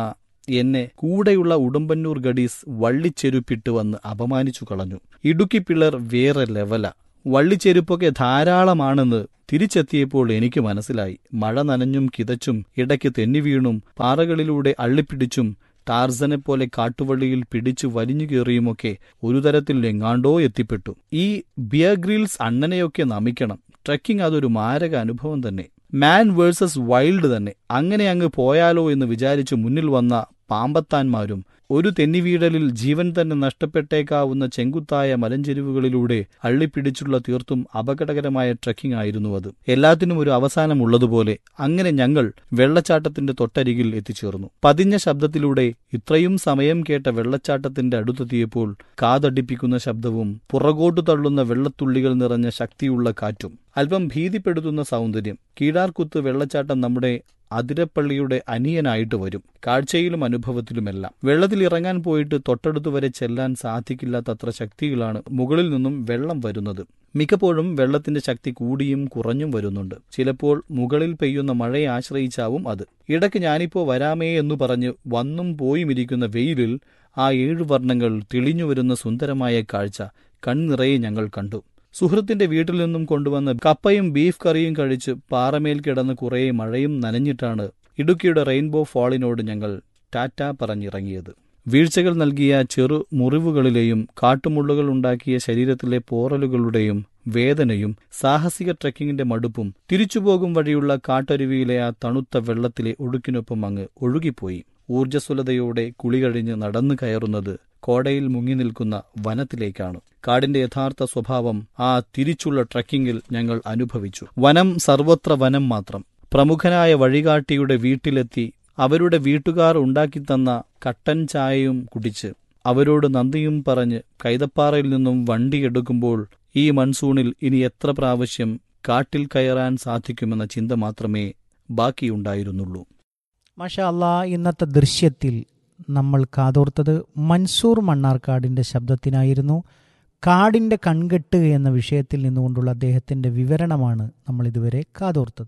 എന്നെ കൂടെയുള്ള ഉടുമ്പന്നൂർ ഗഡീസ് വള്ളിച്ചെരുപ്പിട്ട് വന്ന് അപമാനിച്ചു കളഞ്ഞു ഇടുക്കി പിള്ളർ വേറെ ലെവല വള്ളിച്ചെരുപ്പൊക്കെ ധാരാളമാണെന്ന് തിരിച്ചെത്തിയപ്പോൾ എനിക്ക് മനസ്സിലായി മഴ നനഞ്ഞും കിതച്ചും ഇടയ്ക്ക് തെന്നി വീണും പാറകളിലൂടെ അള്ളിപ്പിടിച്ചും ടാർസനെ പോലെ കാട്ടുവള്ളിയിൽ പിടിച്ചു വലിഞ്ഞു കയറിയുമൊക്കെ ഒരു തരത്തിൽ എങ്ങാണ്ടോ എത്തിപ്പെട്ടു ഈ ബിയർ ഗ്രിൽസ് അണ്ണനെയൊക്കെ നമിക്കണം ട്രക്കിംഗ് അതൊരു മാരക അനുഭവം തന്നെ മാൻ വേഴ്സസ് വൈൽഡ് തന്നെ അങ്ങനെ അങ്ങ് പോയാലോ എന്ന് വിചാരിച്ചു മുന്നിൽ വന്ന പാമ്പത്താന്മാരും ഒരു തെന്നിവീഴലിൽ ജീവൻ തന്നെ നഷ്ടപ്പെട്ടേക്കാവുന്ന ചെങ്കുത്തായ മലഞ്ചെരിവുകളിലൂടെ അള്ളിപ്പിടിച്ചുള്ള തീർത്തും അപകടകരമായ ട്രക്കിംഗ് ആയിരുന്നു അത് എല്ലാത്തിനും ഒരു അവസാനമുള്ളതുപോലെ അങ്ങനെ ഞങ്ങൾ വെള്ളച്ചാട്ടത്തിന്റെ തൊട്ടരികിൽ എത്തിച്ചേർന്നു പതിഞ്ഞ ശബ്ദത്തിലൂടെ ഇത്രയും സമയം കേട്ട വെള്ളച്ചാട്ടത്തിന്റെ അടുത്തെത്തിയപ്പോൾ കാതടിപ്പിക്കുന്ന ശബ്ദവും പുറകോട്ടു തള്ളുന്ന വെള്ളത്തുള്ളികൾ നിറഞ്ഞ ശക്തിയുള്ള കാറ്റും അല്പം ഭീതിപ്പെടുത്തുന്ന സൗന്ദര്യം കീഴാർകുത്ത് വെള്ളച്ചാട്ടം നമ്മുടെ അതിരപ്പള്ളിയുടെ അനിയനായിട്ട് വരും കാഴ്ചയിലും അനുഭവത്തിലുമെല്ലാം വെള്ളത്തിൽ ഇറങ്ങാൻ പോയിട്ട് തൊട്ടടുത്തു വരെ ചെല്ലാൻ സാധിക്കില്ലാത്തത്ര ശക്തികളാണ് മുകളിൽ നിന്നും വെള്ളം വരുന്നത് മിക്കപ്പോഴും വെള്ളത്തിന്റെ ശക്തി കൂടിയും കുറഞ്ഞും വരുന്നുണ്ട് ചിലപ്പോൾ മുകളിൽ പെയ്യുന്ന മഴയെ ആശ്രയിച്ചാവും അത് ഇടയ്ക്ക് ഞാനിപ്പോ വരാമേ എന്നു പറഞ്ഞ് വന്നും പോയും ഇരിക്കുന്ന വെയിലിൽ ആ ഏഴു വർണ്ണങ്ങൾ തെളിഞ്ഞു വരുന്ന സുന്ദരമായ കാഴ്ച കൺനിറയെ ഞങ്ങൾ കണ്ടു സുഹൃത്തിന്റെ വീട്ടിൽ നിന്നും കൊണ്ടുവന്ന കപ്പയും ബീഫ് കറിയും കഴിച്ച് പാറമേൽ കിടന്ന് കുറേ മഴയും നനഞ്ഞിട്ടാണ് ഇടുക്കിയുടെ റെയിൻബോ ഫാളിനോട് ഞങ്ങൾ ടാറ്റ പറഞ്ഞിറങ്ങിയത് വീഴ്ചകൾ നൽകിയ ചെറു മുറിവുകളിലെയും കാട്ടുമുള്ളുകൾ ഉണ്ടാക്കിയ ശരീരത്തിലെ പോറലുകളുടെയും വേദനയും സാഹസിക ട്രക്കിങ്ങിന്റെ മടുപ്പും തിരിച്ചുപോകും വഴിയുള്ള കാട്ടരുവിയിലെ ആ തണുത്ത വെള്ളത്തിലെ ഒഴുക്കിനൊപ്പം അങ്ങ് ഒഴുകിപ്പോയി ഊർജ്ജസ്വലതയോടെ കുളി കഴിഞ്ഞ് നടന്നു കയറുന്നത് കോടയിൽ മുങ്ങി നിൽക്കുന്ന വനത്തിലേക്കാണ് കാടിന്റെ യഥാർത്ഥ സ്വഭാവം ആ തിരിച്ചുള്ള ട്രക്കിങ്ങിൽ ഞങ്ങൾ അനുഭവിച്ചു വനം സർവത്ര വനം മാത്രം പ്രമുഖനായ വഴികാട്ടിയുടെ വീട്ടിലെത്തി അവരുടെ വീട്ടുകാർ ഉണ്ടാക്കിത്തന്ന കട്ടൻ ചായയും കുടിച്ച് അവരോട് നന്ദിയും പറഞ്ഞ് കൈതപ്പാറയിൽ നിന്നും വണ്ടിയെടുക്കുമ്പോൾ ഈ മൺസൂണിൽ ഇനി എത്ര പ്രാവശ്യം കാട്ടിൽ കയറാൻ സാധിക്കുമെന്ന ചിന്ത മാത്രമേ ബാക്കിയുണ്ടായിരുന്നുള്ളൂ മാഷാ അല്ലാ ഇന്നത്തെ ദൃശ്യത്തിൽ നമ്മൾ കാതോർത്തത് മൻസൂർ മണ്ണാർക്കാടിൻ്റെ ശബ്ദത്തിനായിരുന്നു കാടിൻ്റെ കൺകെട്ട് എന്ന വിഷയത്തിൽ നിന്നുകൊണ്ടുള്ള അദ്ദേഹത്തിൻ്റെ വിവരണമാണ് നമ്മൾ ഇതുവരെ കാതോർത്തത്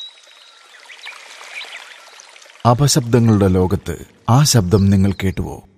അപശബ്ദങ്ങളുടെ ലോകത്ത് ആ ശബ്ദം നിങ്ങൾ കേട്ടുവോ